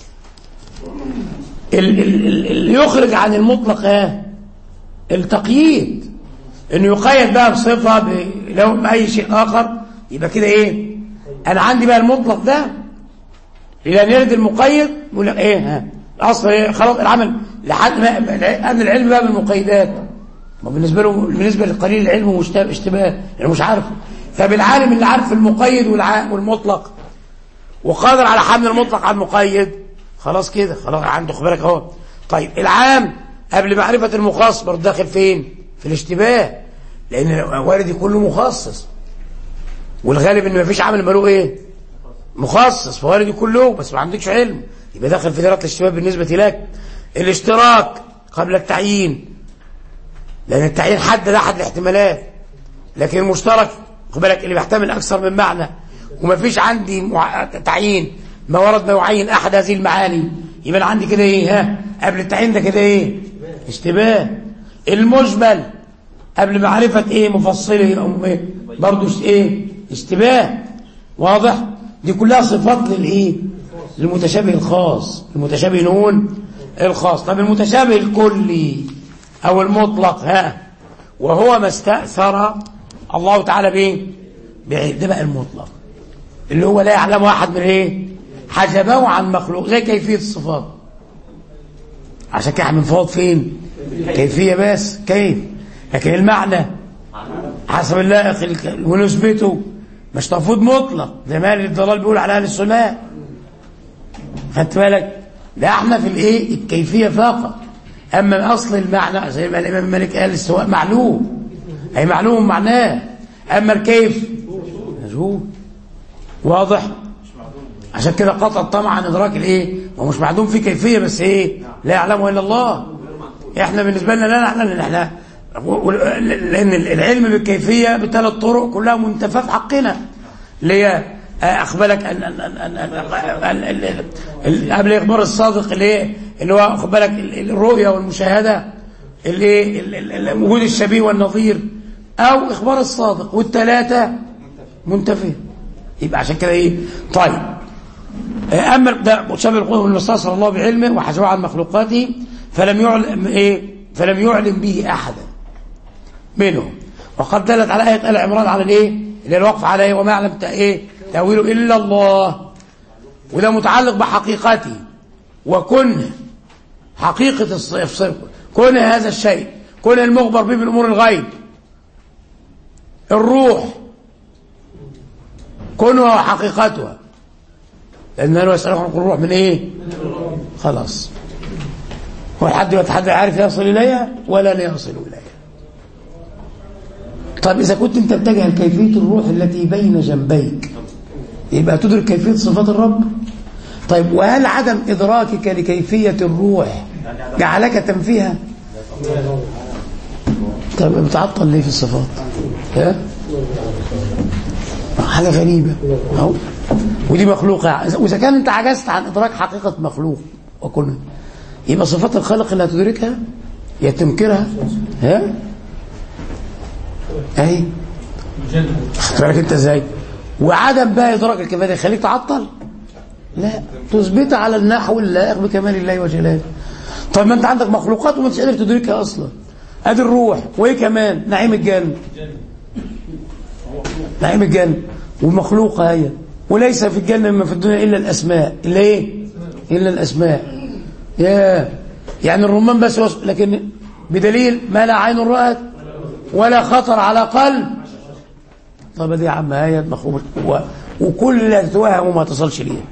ال- ال- ال- اللي يخرج عن المطلق ايه التقييد انه يقيد بقى بصفه ب- لو باي شيء اخر يبقى كده ايه انا عندي بقى المطلق ده الى ان يرد المقيد يقول لك ايه ها اصل إيه خلاص العمل لحد ما قبل العلم بقى بالمقيدات ما بالنسبه له بالنسبه للقليل العلم مشتبه اشتباه يعني مش عارفه فبالعالم اللي عارف المقيد والع- والمطلق وقادر على حمل المطلق على المقيد خلاص كده خلاص عنده خبرك اهو طيب العام قبل معرفه المخصص برضه داخل فين في الاشتباه لان واردي كله مخصص والغالب ان مفيش عامل ماله ايه مخصص فواردي كله بس ما عندكش علم يبقى داخل في دائره الاشتباه بالنسبه لك الاشتراك قبل التعيين لان التعيين حدد احد الاحتمالات لكن المشترك خد بالك اللي بيحتمل اكثر من معنى ومفيش عندي مع... تعيين ما ورد ما يعين احد هذه المعاني يبقى أنا عندي كده ايه ها قبل التعيين ده كده ايه اشتباه المجمل قبل معرفة ايه مفصله او ايه برضه ايه اشتباه واضح دي كلها صفات للايه للمتشابه الخاص المتشابه نون الخاص طب المتشابه الكلي او المطلق ها وهو ما استأثر الله تعالى بايه بعلم ده بقى المطلق اللي هو لا يعلم واحد من ايه حجبه عن مخلوق زي كيفية الصفات عشان كده بنفوض فين كيفية بس كيف لكن المعنى حسب اللائق ونثبته مش مفروض مطلق زي ما اهل الضلال بيقول على اهل السنه خدت بالك ده احنا في الايه الكيفيه فقط اما اصل المعنى زي ما الامام مالك قال السواء معلوم اي معلوم معناه اما الكيف مجهول واضح عشان كده قطع الطمع عن ادراك الايه هو مش معدوم في كيفيه بس ايه لا يعلمه الا الله احنا بالنسبه لنا لا نعلم لان احنا لان العلم بالكيفيه بثلاث طرق كلها منتفاه في حقنا اللي هي اخبرك ان ان ان ان ان قبل اخبار الصادق اللي هي اللي هو خد بالك الرؤيه والمشاهده اللي وجود الشبيه والنظير او اخبار الصادق والثلاثه منتفيه يبقى عشان كده ايه طيب اما ده مشابه القدر المصطفى صلى الله بعلمه وحجبه عن مخلوقاته فلم يعلم ايه فلم يعلم به احدا منهم وقد دلت على ايه ال عمران على الايه اللي الوقف على ايه وما يعلم ايه تاويله الا الله وده متعلق بحقيقته وكن حقيقه الصفر كن هذا الشيء كن المخبر به بالامور الغيب الروح كنها وحقيقتها لأن أنا أسألك عن الروح من إيه خلاص هو حد حد عارف يصل إليها ولا لا يصل إليها طب إذا كنت أنت تتجه لكيفية الروح التي بين جنبيك يبقى تدرك كيفية صفات الرب طيب وهل عدم إدراكك لكيفية الروح جعلك تنفيها طب بتعطل ليه في الصفات ها حاجة غريبة أهو ودي مخلوقة وإذا كان أنت عجزت عن إدراك حقيقة مخلوق وكل يبقى صفات الخالق اللي هتدركها يا تنكرها ها اهي خدت بالك انت ازاي وعدم بقى ادراك الكمال يخليك تعطل لا تثبتها على النحو اللائق بكمال الله وجلاله طب ما انت عندك مخلوقات وما انتش قادر تدركها اصلا ادي الروح وايه كمان نعيم الجنه نعيم الجنه ومخلوقه هي وليس في الجنه ما في الدنيا الا الاسماء الا ايه الا الاسماء يا يعني الرمان بس وصف لكن بدليل ما لا عين رأت ولا خطر على قلب طب دي يا عم آية مخروج و... وكل اللي هتتوهم وما تصلش ليه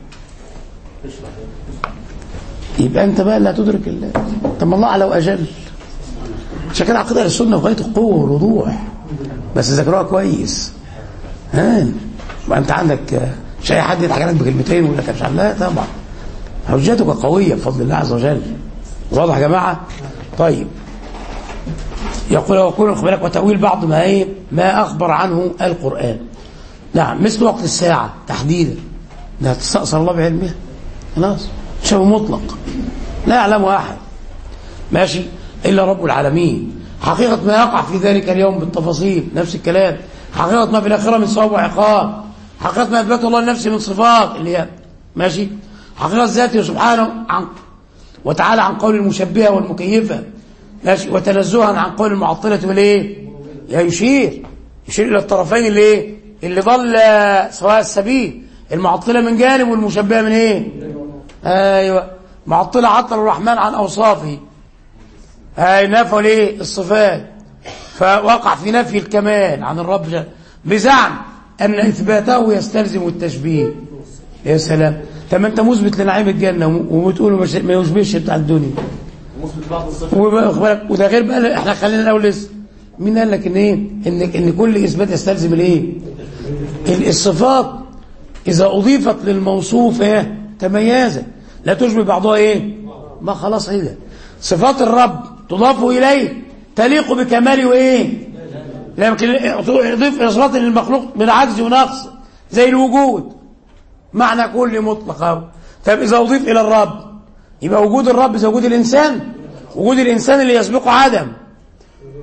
يبقى انت بقى اللي هتدرك الله طب الله على واجل عشان كده عقيده السنه في غايه القوه والوضوح بس ذاكروها كويس ها ما انت عندك مش اي حد يضحك عليك بكلمتين ويقول لك مش عارف لا طبعا حجتك قويه بفضل الله عز وجل واضح يا جماعه طيب يقول ويقول بالك وتأويل بعض ما ايه ما أخبر عنه القرآن نعم مثل وقت الساعة تحديدا ده تستأثر الله بعلمها خلاص شيء مطلق لا يعلمه أحد ماشي إلا رب العالمين حقيقة ما يقع في ذلك اليوم بالتفاصيل نفس الكلام حقيقة ما في الآخرة من صواب وعقاب حقيقة ما أثبته الله لنفسه من صفات اللي هي ماشي حقيقة ذاته سبحانه عن وتعالى عن قول المشبهة والمكيفة ماشي وتنزها عن قول المعطلة والايه يا يشير يشير الى الطرفين اللي ايه اللي ضل سواء السبيل المعطلة من جانب والمشبهة من ايه ايوه معطلة عطل الرحمن عن اوصافه هاي نفوا الايه الصفات فوقع في نفي الكمال عن الرب جل بزعم ان اثباته يستلزم التشبيه يا سلام طب انت مثبت لنعيم الجنه وبتقول ما يشبهش بتاع الدنيا وده غير بقى احنا خلينا الاول لسه مين قال لك ان ايه ان ان كل اثبات يستلزم الايه الصفات اذا اضيفت للموصوف ايه تميزت لا تشبه بعضها ايه ما خلاص ايه ده صفات الرب تضاف اليه تليق بكماله وايه لكن يضيف اصفات للمخلوق من عجز ونقص زي الوجود معنى كل مطلق اهو طب اذا اضيف الى الرب يبقى وجود الرب زي وجود الإنسان وجود الإنسان اللي يسبقه عدم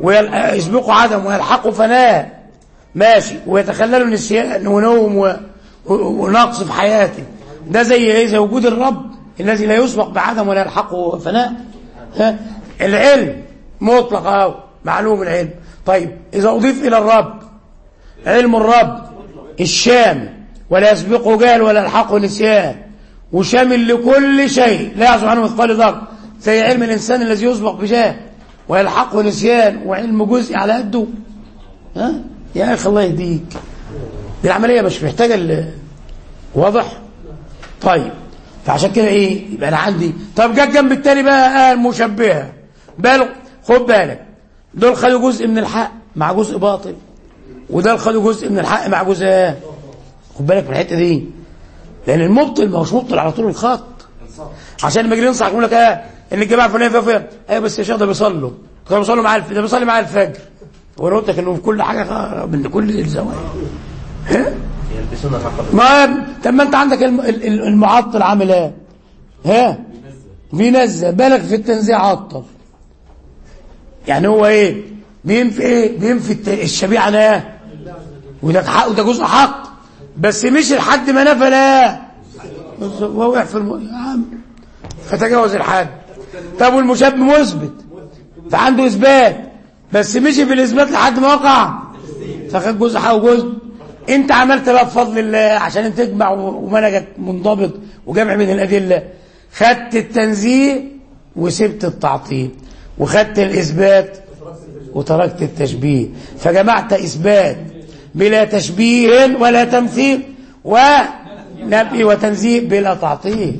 ويسبقوا عدم ويلحقوا فناء ماشي ويتخللوا نسيان ونوم و... و... ونقص في حياته ده زي ايه زي وجود الرب الذي لا يسبق بعدم ولا يلحقه فناء ها العلم مطلق اهو معلوم العلم طيب اذا اضيف الى الرب علم الرب الشامل ولا يسبقه جهل ولا يلحقه نسيان وشامل لكل شيء لا يعزو عنه مثقال ذره زي علم الانسان الذي يسبق بجهل ويلحقه نسيان وعلم جزء على قده ها يا اخي الله يهديك دي العمليه مش محتاجه ال- واضح طيب فعشان كده ايه يبقى انا عندي طب جت جنب التاني بقى آه مشبهه بل خد بالك دول خدوا جزء من الحق مع جزء باطل وده خدوا جزء من الحق مع جزء إيه؟ خد بالك من الحته دي لان المبطل ما هوش مبطل على طول الخط عشان لما يجي ينصح يقول لك اه ان الجماعه فلان فلان فلان ايوه بس يا شيخ ده بيصلوا كانوا بيصلوا معاه الف- ده بيصلي معاه الفجر وانا قلت لك انه في كل حاجه خ- من كل الزوايا ها
يلبسون الحق
ما طب ما انت عندك الم- ال- ال- المعطل عامل ايه ها بينزل بالك في التنزيع عطل يعني هو ايه بينفي ايه بينفي الت- الشبيع عن ايه وده حق وده جزء حق بس مش لحد ما نفى لا وهو وقع في الم... يا عم فتجاوز الحد طب والمشبه مثبت فعنده اثبات بس مشي في الاثبات لحد ما وقع فخد جزء حق وجزء انت عملت بقى بفضل الله عشان تجمع ومنهجك منضبط وجمع من الادله خدت التنزيه وسبت التعطيل وخدت الاثبات وتركت التشبيه فجمعت اثبات بلا تشبيه ولا تمثيل ونبي وتنزيه بلا تعطيل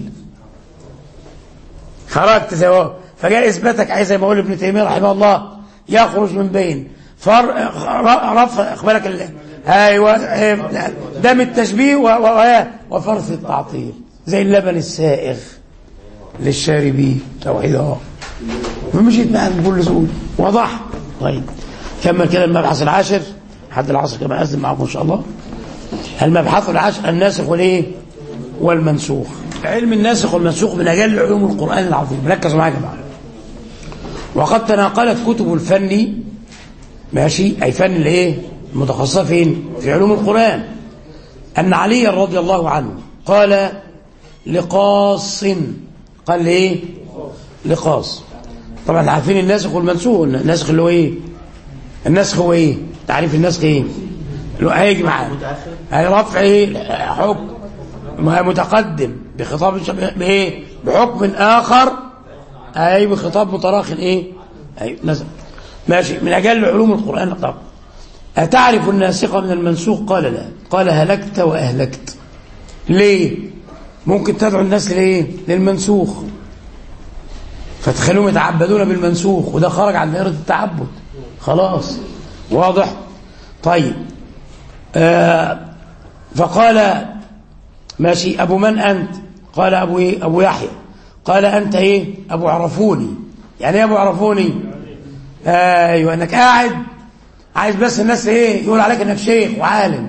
خرجت زي فجاء اثباتك عايز زي ما يقول ابن تيميه رحمه الله يخرج من بين فر رفع اقبالك ال- ايوه إيه، دم التشبيه و- و- وفرث التعطيل زي اللبن السائغ للشاربين توحيد اه فمشيت معاك بكل سهوله واضح طيب كمل كده المبحث العاشر لحد العصر كما اذن معكم ان شاء الله المبحث العاشر الناسخ والايه والمنسوخ علم الناسخ والمنسوخ من اجل علوم القران العظيم ركزوا معايا يا جماعه وقد تناقلت كتب الفن ماشي اي فن الايه المتخصصه فين في علوم القران ان علي رضي الله عنه قال لقاص قال ليه لقاص طبعا احنا عارفين الناسخ والمنسوخ الناسخ اللي هو ايه النسخ هو ايه تعريف النسخ ايه اللي هو هيجي معاه هي رفع ايه حكم ما متقدم بخطاب شبه بايه بحكم اخر اي بخطاب متراخ ايه اي نزل ماشي من اجل علوم القران طب اتعرف الناسخ من المنسوخ قال لا قال هلكت واهلكت ليه ممكن تدعو الناس لايه للمنسوخ فتخليهم يتعبدون بالمنسوخ وده خرج عن دائره التعبد خلاص واضح طيب آه فقال ماشي ابو من انت قال ابو ايه ابو يحيى قال انت ايه ابو عرفوني يعني ايه ابو عرفوني ايوه انك قاعد عايز بس الناس ايه يقول عليك انك شيخ وعالم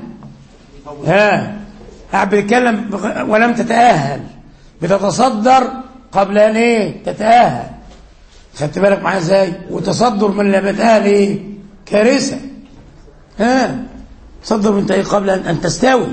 ها قاعد بتتكلم بغ- ولم تتاهل بتتصدر قبل ان ايه تتاهل خدت بالك معايا ازاي وتصدر من لم يتاهل ايه كارثه ها تصدر من ايه قبل ان, أن تستوي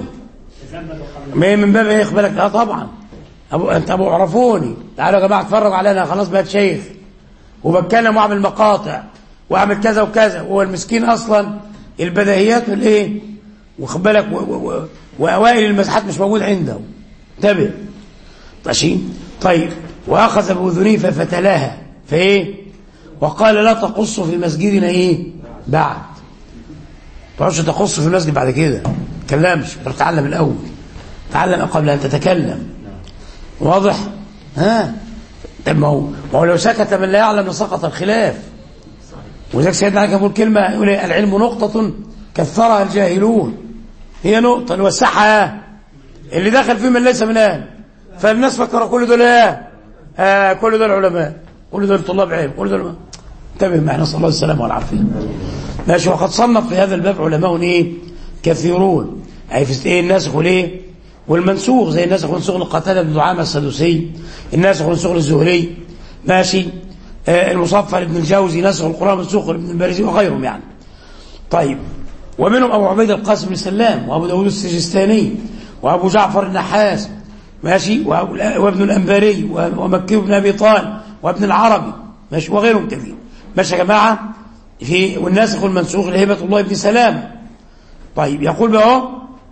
ما هي من باب ايه بالك اه طبعا ابو انت ابو عرفوني تعالوا يا جماعه اتفرجوا علينا خلاص بقيت شيخ وبتكلم واعمل مقاطع واعمل كذا وكذا وهو المسكين اصلا البديهيات والايه واخد بالك و- و- و- واوائل المساحات مش موجود عنده انتبه ماشي طيب واخذ باذنيه ففتلاها فايه وقال لا تقص في مسجدنا ايه بعد تقعدش تقص في المسجد بعد كده ما تكلمش روح تعلم الاول تعلم قبل ان تتكلم واضح ها طب ما هو ما هو لو سكت من لا يعلم لسقط الخلاف وذلك سيدنا علي كان بيقول كلمه يقول إيه؟ العلم نقطه كثرها الجاهلون هي نقطه نوسعها اللي دخل فيه من ليس من اهل فالناس فكروا كل دول ايه آه كل دول علماء كل دول طلاب علم كل دول انتبه معنا نسال الله السلامه والعافيه ماشي وقد صنف في هذا الباب علماء ايه كثيرون اي في ايه الناسخ والايه والمنسوخ زي الناسخ والمنسوخ لقتاده بن دعامه السدوسي الناسخ والمنسوخ للزهري ماشي آه، المصفى لابن الجوزي نسخ القرآن منسوخ لابن البارزي وغيرهم يعني طيب ومنهم أبو عبيد القاسم بن سلام وأبو داود السجستاني وأبو جعفر النحاس ماشي وأبو- وابن الأنباري ومكي بن أبي طالب وابن العربي ماشي وغيرهم كثير ماشي يا جماعة في والناسخ والمنسوخ لهبة الله بن سلام طيب يقول بقى اهو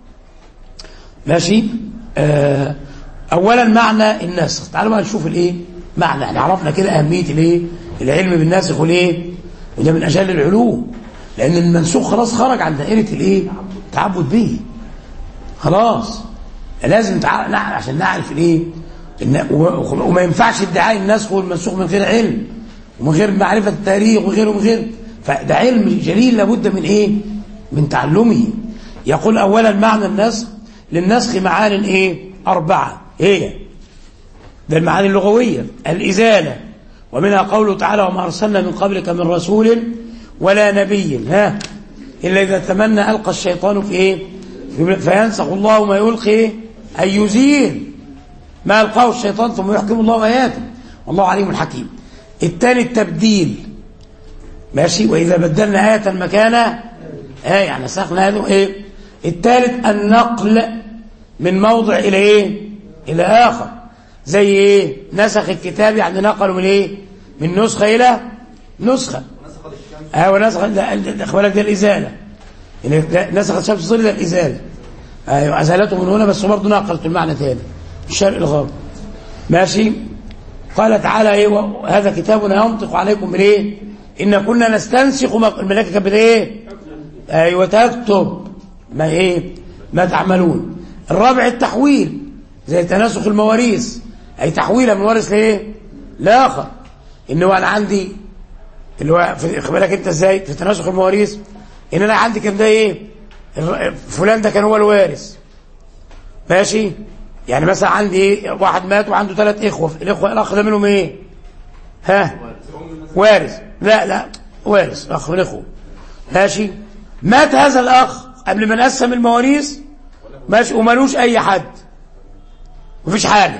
ماشي آه اولا معنى الناسخ تعالوا بقى نشوف الايه معنى احنا عرفنا كده اهميه الايه العلم بالناسخ والايه وده من اجل العلوم لان المنسوخ خلاص خرج عن دائره الايه التعبد به خلاص لازم تع... نع- عشان نعرف الايه إن... و- وما ينفعش ادعاء النسخ والمنسوخ من غير علم ومن غير معرفه التاريخ وغيره ومن غير فده علم جليل لابد من ايه من تعلمه يقول اولا معنى النسخ للنسخ معان ايه اربعه هي ده المعاني اللغويه الازاله ومنها قوله تعالى وما ارسلنا من قبلك من رسول ولا نبي ها الا اذا تمنى القى الشيطان في ايه في- فينسخ الله ما يلقي إيه؟ اي يزيل ما القاه الشيطان ثم يحكم الله اياته والله عليم حكيم الثاني التبديل ماشي واذا بدلنا ايه مكان ايه يعني نسخنا هذا ايه الثالث النقل من موضع الى ايه الى اخر زي ايه نسخ الكتاب يعني نقله من ايه من نسخه الى نسخه ايوه نسخ ده ده- خد بالك ده الازاله يعني ده نسخ الشمس الظل ده الازاله ايوه ازالته من هنا بس برضه نقلت المعنى تاني الشرق الغرب ماشي قال تعالى ايه و- هذا كتابنا ينطق عليكم بالايه ان كنا نستنسخ ما الملائكه كانت بالايه ايوه تكتب ما ايه ما تعملون الرابع التحويل زي تناسخ المواريث اي تحويلها من وارث لايه لاخر ان هو انا عندي اللي هو في- خد بالك انت ازاي في تناسخ المواريث ان انا عندي كان ده ايه الر- فلان ده كان هو الوارث ماشي يعني مثلا عندي ايه واحد مات وعنده ثلاث اخوه الاخوه الاخ ده منهم ايه ها وارث لا لا وارث اخ من اخوه ماشي مات هذا الاخ قبل ما نقسم المواريث ماشي ومالوش اي حد مفيش حاجه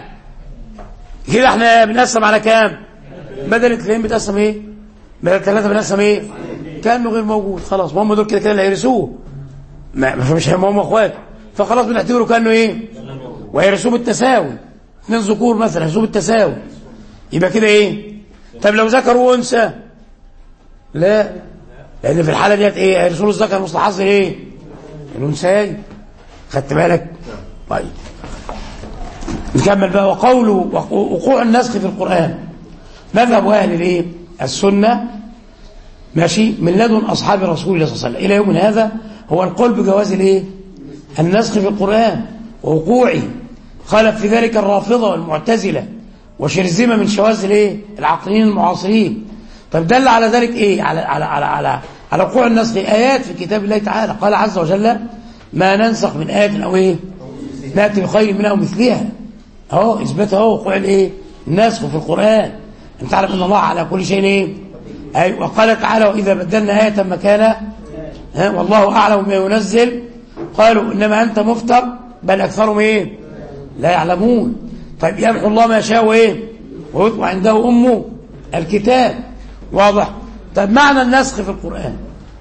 كده احنا بنقسم على كام بدل الاثنين بتقسم ايه بدل الثلاثه بنقسم ايه كانه غير موجود خلاص ما هم دول كده كده اللي هيرثوه ما ما- مش هم هم اخوات فخلاص بنعتبره كانه ايه وهيرثوه بالتساوي اثنين ذكور مثلا هيرثوه بالتساوي يبقى كده ايه طب لو ذكر وانثى لا لان في الحاله ديت ايه هيرثوا له الذكر مثل حظ ايه الانثى خدت بالك طيب نكمل بقى وقوله وقوع النسخ في القرآن مذهب أهل الايه السنة ماشي من لدن أصحاب رسول الله صلى الله عليه وسلم إلى يوم هذا هو القول بجواز الايه النسخ في القرآن ووقوعه خالف في ذلك الرافضة والمعتزلة وشرذمة من شواذ الايه العقليين المعاصرين طب دل على ذلك ايه على على على على, على وقوع النسخ آيات في كتاب الله تعالى قال عز وجل ما ننسخ من آية أو ايه نأتي بخير منها ومثلها اهو اثبات اهو وقوع الايه النسخ في القرآن انت تعرف ان الله على كل شيء ايه أي وقال تعالى وإذا بدلنا آية مكانها ها والله أعلم ما ينزل قالوا إنما أنت مفتر بل أكثرهم إيه لا يعلمون طيب يمحو الله ما يشاء وإيه وعنده أمه الكتاب واضح طيب معنى النسخ في القرآن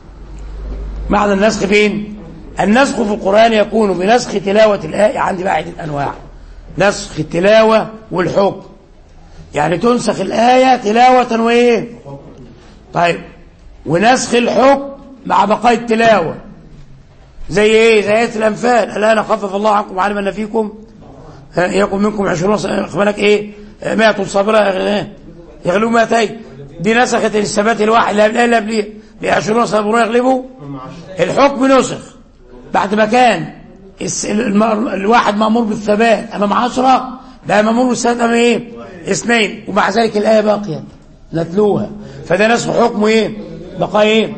معنى النسخ فين النسخ في القرآن يكون بنسخ تلاوة الآية عندي بقى عدة أنواع نسخ التلاوة والحكم يعني تنسخ الآية تلاوة وإيه طيب ونسخ الحكم مع بقاء التلاوة زي ايه زي آية الأنفال الآن خفف الله عنكم وعلم أن فيكم يكن منكم عشرون بالك ايه مئة صابرة يغلبوا مئتين دي نسخت الثبات الواحد لا لا لا بعشرون صابرون يغلبوا الحكم نسخ بعد ما كان الواحد مأمور بالثبات أمام عشرة بقى مأمور بالثبات أمام ايه اثنين ومع ذلك الآية باقية نتلوها فده نسخ حكمه ايه بقى ايه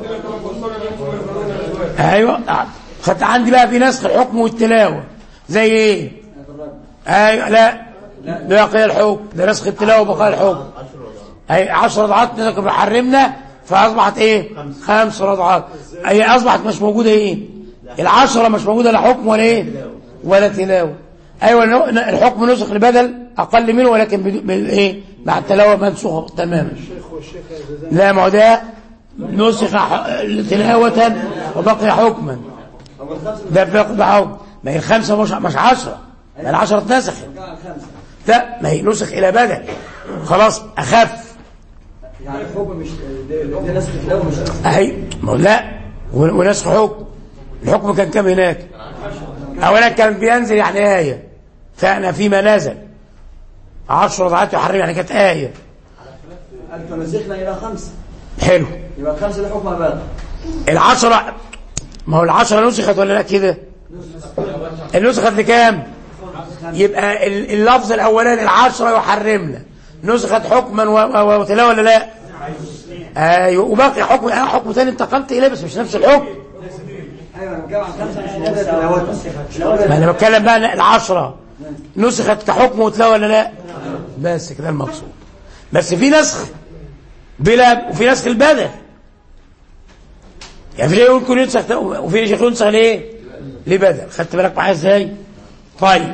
ايوه خدت عندي بقى في نسخ الحكم والتلاوه زي ايه ايوه لا باقي الحكم ده نسخ التلاوه وبقاء الحكم اي 10 رضعات كنا حرمنا فاصبحت ايه خمس رضعات اي اصبحت مش موجوده ايه العشرة مش موجوده لا حكم ولا ايه ولا تلاوه ايوه نو- الحكم نسخ لبدل اقل منه ولكن بدو- بالايه مع التلاوه منسوخه تماما
الشيخ والشيخ يا زيزان
لا ما هو ده نسخ ح- تلاوة وبقي حكما ده بقي حكم ما هي الخمسة مش مش عشرة ما العشرة اتنسخت لا ما هي نسخ إلى بدل خلاص أخف
يعني الحكم مش ده ده ناس تلاقوا مش
أهي ما هو لا و- ونسخ حكم الحكم كان كم هناك أولا كان بينزل يعني آية فأنا فيما نزل عشر رضعات يحرم يعني كانت آية
انت نزلنا الى خمسه
حلو
يبقى الخمسه ده حكم بقى
العشرة ما هو العشرة نسخت ولا لا كده النسخة لكام يبقى ال- اللفظ الأولاني العشرة يحرمنا نسخت حكما و- و- وتلاوة ولا لا ايوه وباقي حكم اه حكم ثاني انتقلت اليه بس مش نفس الحكم
ايوه انا بتكلم عن خمسه مش موجوده تلاوتها
ما انا بتكلم بقى عن العشرة نسخت كحكم وتلاوة ولا لا بس كده المقصود بس في نسخ بلا وفي نسخ البدل يعني في شيء يمكن ينسخ وفي شيء ينسخ ليه لبدل خدت بالك معايا ازاي طيب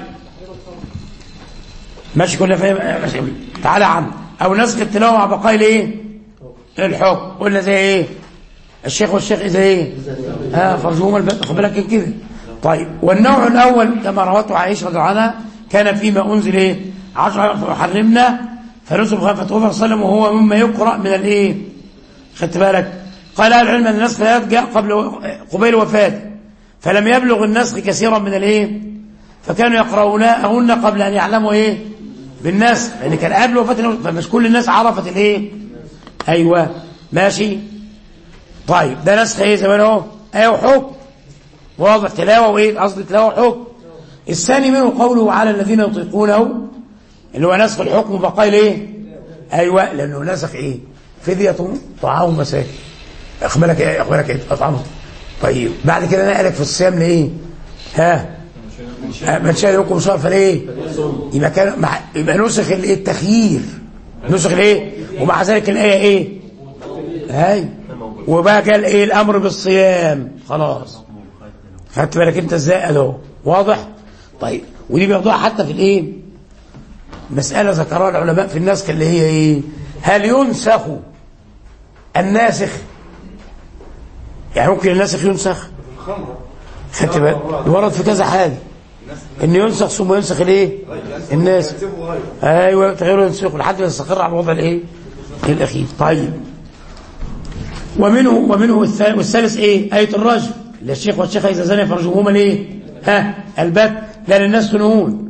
ماشي كنا فاهم ماشي تعالى يا عم او نسخ التلاوه مع بقاء الايه الحكم قلنا زي ايه الشيخ والشيخ اذا ايه اه فرجهما البدء خد بالك كده كده طيب والنوع الاول كما روته عائشه رضي الله عنها كان فيما انزل ايه عشر حرمنا فنزل خلفه عمر صلى الله عليه وسلم وهو مما يقرا من الايه خدت بالك قال اهل العلم ان النسخ لا جاء قبل قبيل وفاته فلم يبلغ النسخ كثيرا من الايه فكانوا يقرؤونهن قبل ان يعلموا ايه بالنسخ لان كان قبل وفاته فمش كل الناس عرفت الايه ايوه ماشي طيب ده نسخ ايه زمان اهو ايوه حكم واضح تلاوه وايه قصدي تلاوه حكم الثاني منه قوله على الذين يطيقونه اللي هو نسخ الحكم وبقاء الايه ايوه لانه نسخ ايه فدية طعام مساكين اخبرك ايه اخبرك ايه اطعمه طيب بعد كده نقلك في الصيام لايه ها آه، من شاء منكم صار فليه يبقى كان مع يبقى نسخ الايه التخيير نسخ الايه ومع ذلك الايه ايه هاي وبقى قال ايه الامر بالصيام خلاص خدت بالك انت ازاي اهو واضح طيب ودي بياخدوها حتى في الايه مساله ذكرها العلماء في النسخ اللي هي ايه هل ينسخ الناسخ يعني ممكن الناسخ ينسخ خدت بالك ورد في كذا حاجه ان ينسخ ثم ينسخ الايه الناس ايوه تغيره ينسخ لحد ما يستقر على الوضع الايه الاخير طيب ومنه ومنه الثالث والثالث ايه آية الرجم لا الشيخ والشيخة إذا زني فرجمهما ليه ها البت لا للناس تنهون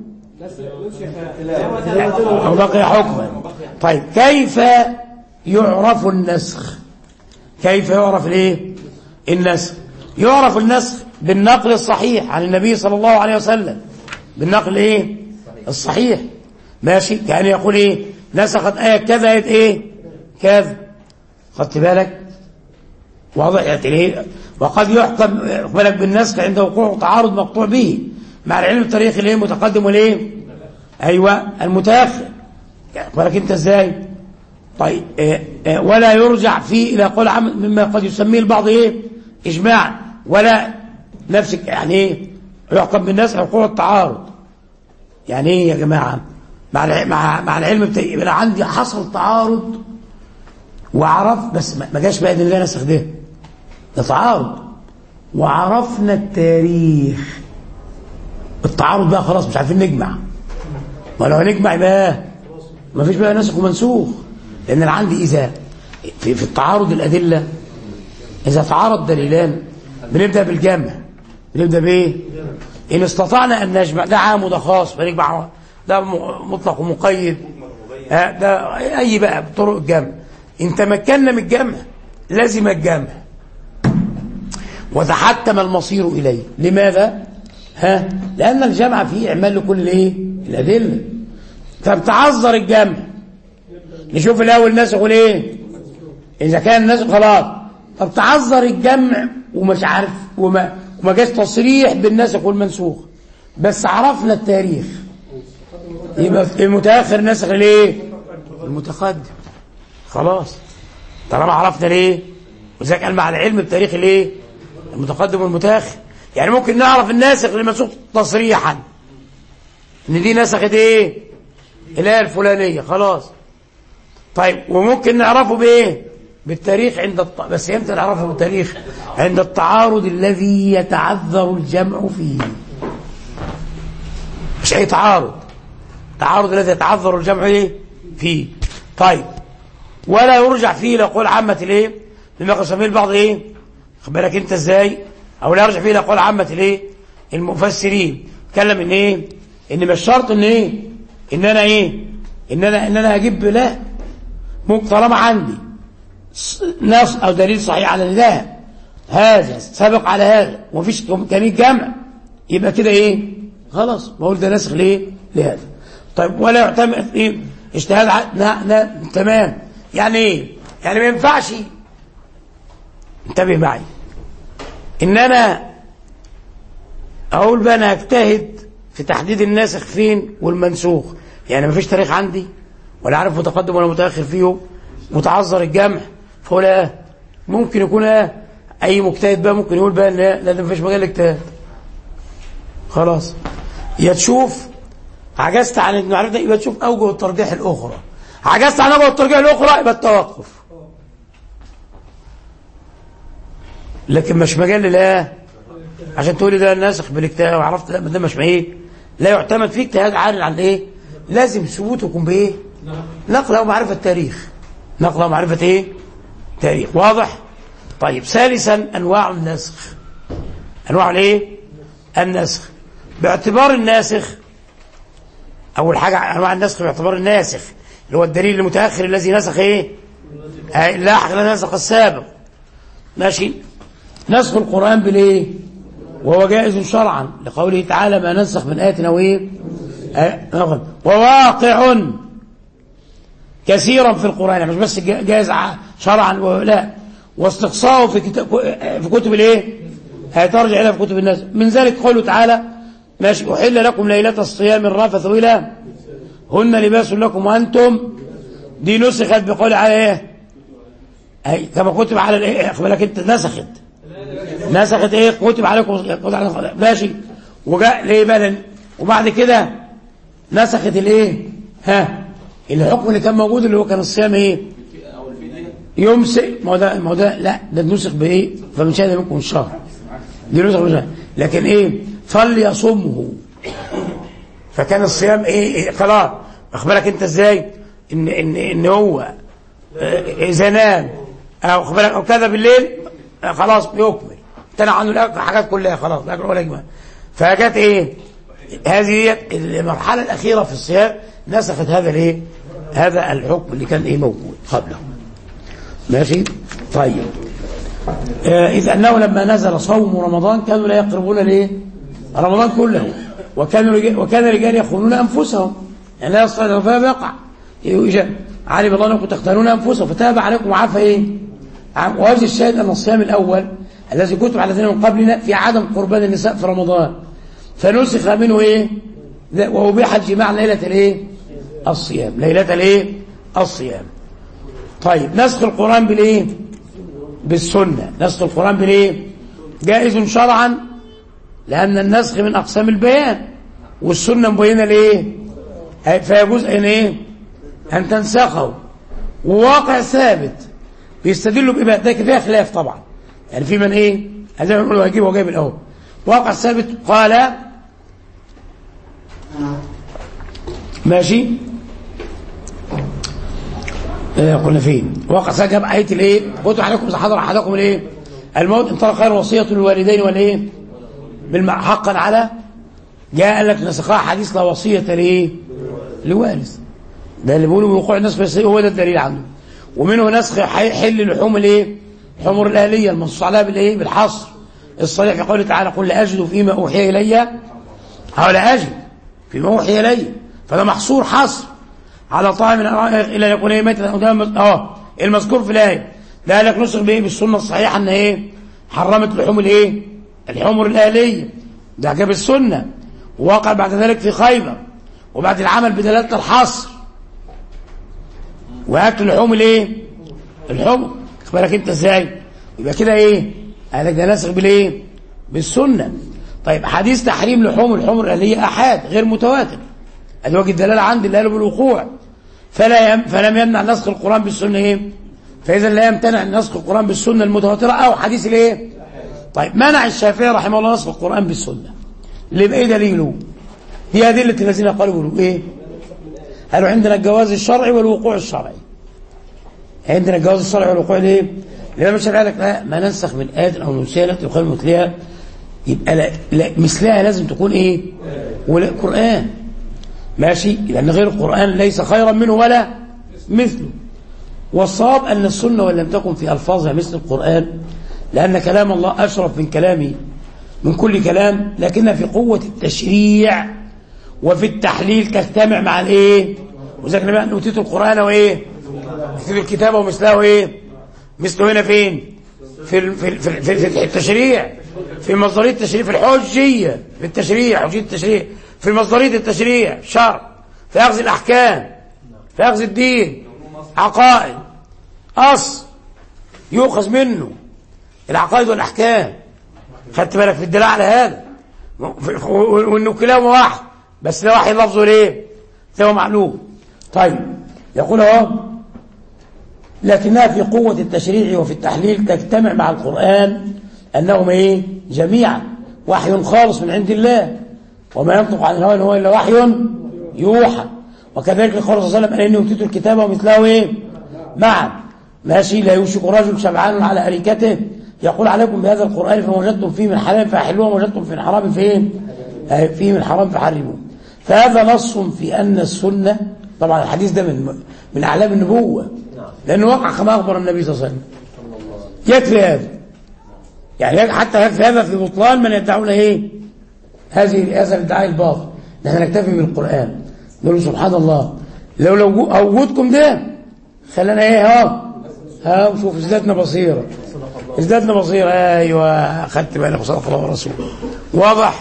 أو بقي حكما طيب كيف يعرف النسخ كيف يعرف الايه النسخ يعرف النسخ بالنقل الصحيح عن النبي صلى الله عليه وسلم بالنقل ايه الصحيح ماشي كان يقول ايه نسخت آية كذا آية ايه كذا خدت بالك واضح يعني ايه وقد يحكم بالك بالنسخ عند وقوع تعارض مقطوع به مع العلم التاريخي الايه المتقدم والايه ايوه المتاخر يعني بالك انت ازاي طيب آه آه ولا يرجع فيه الى قول عام مما قد يسميه البعض ايه اجماع ولا نفسك يعني ايه يحكم بالنسخ وقوع التعارض يعني ايه يا جماعه مع الع- مع مع العلم بتاعي انا عندي حصل تعارض وعرف بس ما ما جاش بقى ان ده نسخ ده ده تعارض وعرفنا التاريخ التعارض بقى خلاص مش عارفين نجمع ما لو هنجمع يبقى ما فيش بقى ناسخ ومنسوخ لان انا عندي اذا في, في التعارض الادله اذا تعارض دليلان بنبدا بالجمع بنبدا بايه ان استطعنا ان نجمع ده عام وده خاص فنجمع ده م- مطلق ومقيد آه، ده اي بقى بطرق الجمع ان تمكنا من الجمع لازم الجمع وتحتم المصير اليه لماذا ها لان الجمع فيه اعمال لكل الايه الادله فبتعذر الجمع نشوف الاول ناسخ والايه اذا كان ناسخ خلاص طب تعذر الجمع ومش عارف وما وما جاش تصريح بالناسخ والمنسوخ بس عرفنا التاريخ يبقى المتاخر ناسخ الايه المتقدم خلاص طالما عرفنا ليه وذلك قال مع العلم بتاريخ الايه المتقدم والمتاخر يعني ممكن نعرف الناسخ المنسوخ تصريحا ان دي نسخت ايه الايه الفلانيه خلاص طيب وممكن نعرفه بايه بالتاريخ عند الط... بس امتى نعرفه بالتاريخ عند التعارض الذي يتعذر الجمع فيه مش اي تعارض تعارض الذي يتعذر الجمع ايه فيه طيب ولا يرجع فيه لقول عامة الايه بما قسم فيه البعض ايه خد بالك انت ازاي او لا يرجع فيه لقول عامة الايه المفسرين اتكلم ان ايه ان مش شرط ان ايه ان انا ايه ان انا ان انا هجيب لا ممكن طالما عندي نص او دليل صحيح على ده هذا سبق على هذا ومفيش امكانيه جمع يبقى كده ايه خلاص بقول ده نسخ ليه لهذا طيب ولا يعتمد ايه اجتهاد ع... نا... نا... تمام يعني ايه يعني ما ينفعش انتبه معي ان انا اقول بقى انا هجتهد في تحديد الناسخ فين والمنسوخ يعني ما فيش تاريخ عندي ولا عارف متقدم ولا متاخر فيه متعذر الجمع فهو لا ممكن يكون اه اي مجتهد بقى ممكن يقول بقى لا لا ده ما فيش مجال اجتهاد خلاص يا تشوف عجزت عن المعرفه يبقى تشوف اوجه الترجيح الاخرى عجزت عن اوجه الترجيح الاخرى يبقى التوقف لكن مش مجال لا عشان تقولي ده ناسخ بالاجتهاد وعرفت لا ده مش ايه لا يعتمد فيه اجتهاد عالي عن ايه لازم ثبوته يكون بايه نقل ومعرفه التاريخ نقل ومعرفه ايه تاريخ واضح طيب ثالثا انواع النسخ انواع الايه النسخ باعتبار الناسخ اول حاجه انواع النسخ باعتبار الناسخ اللي هو الدليل المتاخر الذي نسخ ايه آه، لاحق لا نسخ السابق ماشي نسخ القران بالايه وهو جائز شرعا لقوله تعالى ما ننسخ من آية أو إيه آه، وواقع كثيرا في القرآن يعني مش بس جا- جائز ع- شرعا و- لا واستقصاؤه في كتاب في كتب الايه هيترجع الى في كتب الناس من ذلك قوله تعالى ماشي احل لكم ليله الصيام الرفث الى هن لباس لكم وانتم دي نسخت بقول على ايه أي كما كتب على الايه خد بالك انت نسخت نسخت ايه كتب عليكم كتب عليكم ماشي وجاء ليه بقى لأن- وبعد كده نسخت الايه ها الحكم اللي كان موجود اللي هو كان الصيام ايه يمسك ما هو ده ما هو ده لا ده نسخ بايه فمن شهد منكم الشهر دي نسخ بالشهر لكن ايه فليصمه فكان الصيام ايه, إيه خلاص واخد بالك انت ازاي ان ان ان هو آه، اذا نام او واخد بالك او كذا بالليل آه، خلاص يكمل امتنع عنه الأكل- الحاجات كلها خلاص لا اكل ولا اجماع فجت ايه هذه هي المرحله الاخيره في الصيام نسخت هذا الايه هذا الحكم اللي كان ايه موجود قبله ماشي طيب آه إذ أنه لما نزل صوم رمضان كانوا لا يقربون ليه رمضان كله وكانوا رجال وكان رجال يخونون أنفسهم يعني لا يستطيعون فيقع يجب علم الله أنكم تختارون أنفسهم فتاب عليكم وعفى إيه عم- وهذا الشاهد أن الصيام الأول الذي كتب على الذين من قبلنا في عدم قربان النساء في رمضان فنسخ منه إيه لا، وأبيح الجماع ليلة الإيه الصيام ليلة الإيه الصيام طيب نسخ القرآن بالإيه بالسنة نسخ القرآن بالإيه جائز شرعا لأن النسخ من أقسام البيان والسنة مبينة لإيه هي- فيجوز أن إيه أن تنسخه وواقع ثابت بيستدلوا بإيه ده فيها خلاف طبعا يعني في من إيه هذا نقول هجيب وجايب الأول واقع ثابت قال ماشي آه، قلنا فين وقع سجب آية الايه كتب عليكم إذا حضر أحدكم الايه الموت ان ترى خير وصية للوالدين والايه بالمع حقا على جاء قال لك نسخها حديث لا وصية لايه لوارث ده اللي بيقولوا بوقوع النسخ بس هو ده الدليل عنه ومنه نسخ حي- حل لحوم الايه حمر الاهليه المنصوص عليها بالايه بالحصر الصريح في قوله تعالى قل لا اجد فيما اوحي الي او لا اجد فيما اوحي الي فده محصور حصر على طعام الى يكون ايه ميتة او دم اه المذكور في الايه ده قال لك نسخ بايه بالسنه الصحيحه ان ايه حرمت لحوم الايه الحمر الاهليه ده جاب السنه ووقع بعد ذلك في خيبر وبعد العمل بدلاله الحصر واكل لحوم الايه الحمر خد بالك انت ازاي يبقى كده ايه قال لك ده ناسخ بالايه بالسنه طيب حديث تحريم لحوم الحمر الاهليه احاد غير متواتر ادي وجه الدلاله عندي اللي قالوا بالوقوع فلا يم فلم يمنع نسخ القران بالسنه ايه فاذا لا يمتنع نسخ القران بالسنه المتواتره او حديث الايه طيب منع الشافعي رحمه الله نسخ القران بالسنه ليه بايه دليله هي ادله الذين قالوا ايه قالوا عندنا الجواز الشرعي والوقوع الشرعي عندنا الجواز الشرعي والوقوع ليه الامام الشافعي قال لك لا ما ننسخ من آية أو نسيها تقال مثلها يبقى لا لا مثلها لازم تكون ايه ولا قرآن ماشي لأن غير القرآن ليس خيرا منه ولا مثله والصواب أن السنة وإن لم تكن في ألفاظها مثل القرآن لأن كلام الله أشرف من كلامه من كل كلام لكنها في قوة التشريع وفي التحليل تجتمع مع الايه وذلك لما أوتيت القرآن وإيه أوتيت الكتاب ومثله إيه مثله هنا فين في ال- في ال- في, ال- في, في التشريع في مصدرية التشريع في الحجية في التشريع حجية التشريع في مصدرية التشريع شرع في أخذ الأحكام في أخذ الدين عقائد أصل يؤخذ منه العقائد والأحكام خدت بالك في الدلاء على هذا في- وانه كلاهما واحد بس ده واحد لفظه ليه ده هو معلوم طيب يقول اهو لكنها في قوة التشريع وفي التحليل تجتمع مع القرآن أنهما إيه جميعا وحي خالص من عند الله وما ينطق عن الهوى إن هو إلا وحي يوحى وكذلك قال صلى الله عليه وسلم أنا إني أوتيت الكتاب ومثله إيه معا ماشي لا يوشك رجل شبعان على أريكته يقول عليكم بهذا القرآن فما وجدتم فيه من حلال فأحلوه وما وجدتم في حرام فيه آه، فيه من حرام فحرموه فهذا نص في أن السنة طبعا الحديث ده من من أعلام النبوة لأنه وقع كما أخبر النبي صلى الله عليه وسلم يكفي هذا يعني حتى يكفي هذا في بطلان من يدعون ايه هذه هذا الادعاء الباطل نحن نكتفي بالقرآن نقول سبحان الله لو لو أو وجودكم ده خلانا ايه ها ها وشوف ازدادنا بصيرة ازدادنا بصيرة ايوه خدت بالك صدق الله ورسوله واضح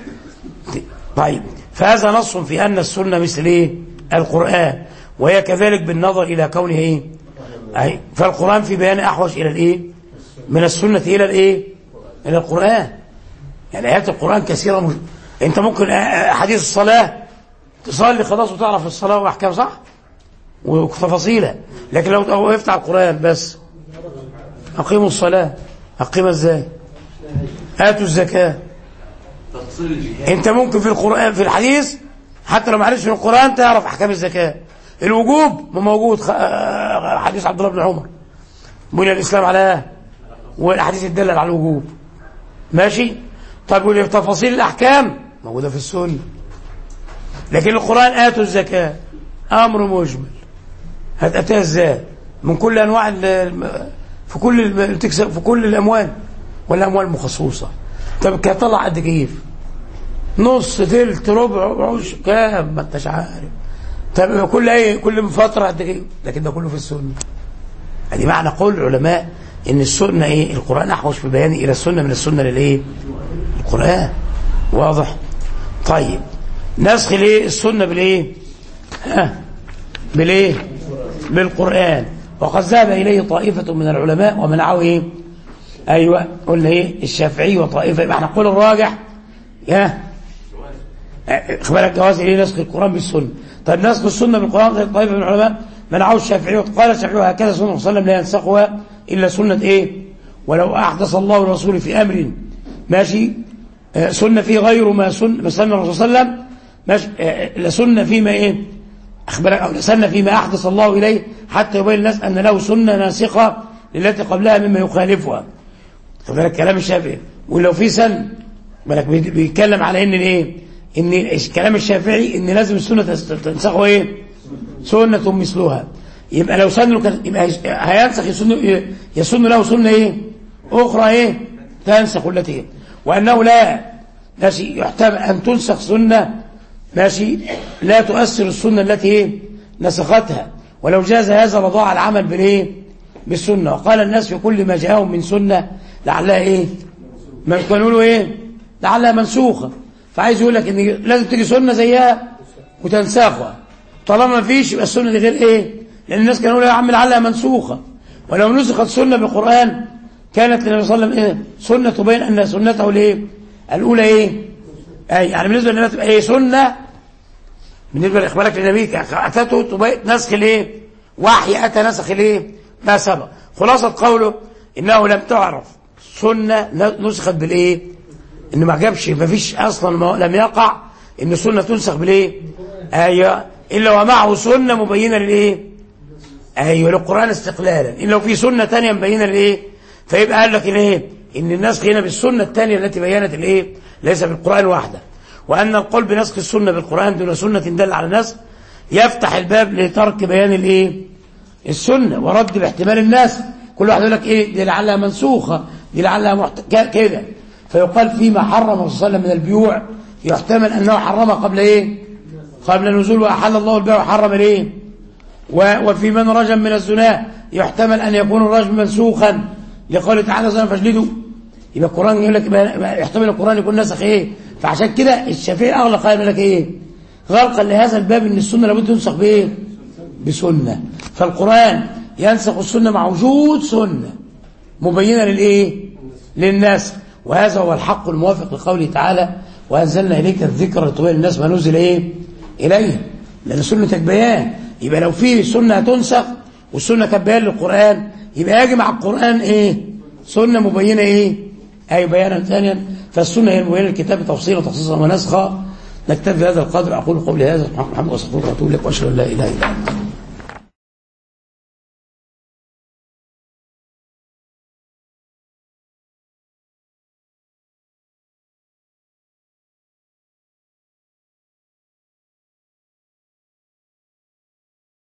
طيب فهذا نص في أن السنة مثل ايه القرآن وهي كذلك بالنظر إلى كونه ايه أي فالقرآن في بيان أحوج إلى الايه من السنة إلى الايه إلى القرآن يعني آيات القرآن كثيرة مش... أنت ممكن آه، حديث الصلاة تصلي خلاص وتعرف الصلاة وأحكام صح وتفاصيلها لكن لو وقفت على القرآن بس أقيموا الصلاة أقيمها إزاي آتوا الزكاة أنت ممكن في القرآن في الحديث حتى لو ما عرفتش من القرآن تعرف أحكام الزكاة الوجوب ما موجود خ- آه، حديث عبد الله بن عمر بني الإسلام على والأحاديث الدالة على الوجوب ماشي طيب وتفاصيل الأحكام موجودة في السنة لكن القرآن آتوا الزكاة أمر مجمل هتأتيها ازاي من كل أنواع ال- الم- في كل الم- تكسب في كل الأموال ولا أموال مخصوصة طب كانت طلع قد كيف نص تلت ربع عش كام ما انتش عارف طب كل ايه كل فترة قد كيف لكن ده كله في السنة ادي معنى قول العلماء ان السنة ايه القرآن احوج في بيان الى السنة من السنة للايه القرآن واضح طيب نسخ الايه السنة بالايه ها بالايه بالقرآن وقد ذهب اليه طائفة من العلماء ومنعه ايه ايوه قلنا ايه الشافعي وطائفة يبقى احنا نقول الراجح يا اخبارك جواز ايه نسخ القرآن بالسنة طيب نسخ السنة بالقرآن طائفة من العلماء منعه الشافعي قال الشافعي هكذا سنة صلى الله عليه وسلم لا ينسخها إلا سنة إيه ولو أحدث الله ورسوله في أمر ماشي آه، سنة فيه غير ما سن ما سن الرسول صلى الله عليه وسلم ماشي آه، لسنة فيما إيه أخبرك أو لسنة فيما أحدث الله إليه حتى يبين الناس أن له سنة ناسخة للتي قبلها مما يخالفها خد بالك كلام الشافعي ولو في سن بالك بي- بيتكلم على ان الايه ان كلام الشافعي ان لازم السنه تس- تنسخه ايه سنه مثلها يبقى لو سن له كان- يبقى هيش- هينسخ يسن يسن له سنه ايه اخرى ايه تنسخ التي إيه؟ وانه لا ماشي يحتمل ان تنسخ سنه ماشي لا تؤثر السنه التي ايه نسختها ولو جاز هذا لضاع العمل بالايه بالسنه وقال الناس في كل ما جاءهم من سنه لعلها ايه ما كانوا له ايه لعلها منسوخه فعايز يقول لك ان لازم تيجي سنه زيها وتنسخها طالما ما فيش يبقى السنه دي غير ايه لان الناس كانوا يقولوا يا عم لعلها منسوخه ولو نسخت سنه بالقران كانت للنبي صلى الله عليه وسلم ايه سنه تبين ان سنته الايه الاولى ايه اي يعني بالنسبه للناس تبقى ايه سنه بالنسبة لإخبارك لنبيك أتته تبين نسخ الايه وحي أتى نسخ الايه ما سبق خلاصة قوله إنه لم تعرف سنة نسخت بالإيه إن ما جابش ما فيش أصلا ما لم يقع إن سنة تنسخ بالإيه أيوة إلا ومعه سنة مبينة للإيه أيوة للقرآن استقلالا إن لو في سنة تانية مبينة للإيه فيبقى قال لك الإيه إن النسخ هنا بالسنة التانية التي بينت الإيه ليس بالقرآن وحده وأن القول بنسخ السنة بالقرآن دون سنة دل على النسخ يفتح الباب لترك بيان الإيه السنة ورد باحتمال الناس كل واحد يقول لك إيه دي لعلها منسوخة دي لعلها محت... ك- كده فيقال فيما حرم صلى الله عليه وسلم من البيوع يحتمل أنه حرمها قبل إيه قبل نزول وأحل الله البيع وحرم الإيه و- وفي من رجم من الزنا يحتمل أن يكون الرجم منسوخا لقوله تعالى زنا فاجلدوا يبقى القرآن يقول لك يبقى يحتمل القرآن يكون نسخ إيه فعشان كده الشافعي أغلق قائل يقول لك إيه غلقا لهذا الباب إن السنة لابد تنسخ بإيه بسنة فالقرآن ينسخ السنة مع وجود سنة مبينة للإيه للناس وهذا هو الحق الموافق لقوله تعالى وأنزلنا إليك الذكر لتبين الناس ما نزل إيه إليه لأن سنة بيان يبقى لو في سنة تنسخ والسنة كانت بيان للقرآن يبقى يجي مع القرآن إيه سنة مبينة إيه أي بيانا ثانيا فالسنة هي المبينة الكتاب تفصيلا تخصيصا ونسخا نكتفي بهذا القدر أقول قولي هذا سبحانك محمد وصفوك وأتوب لك وأشهد أن لا إله إلا أنت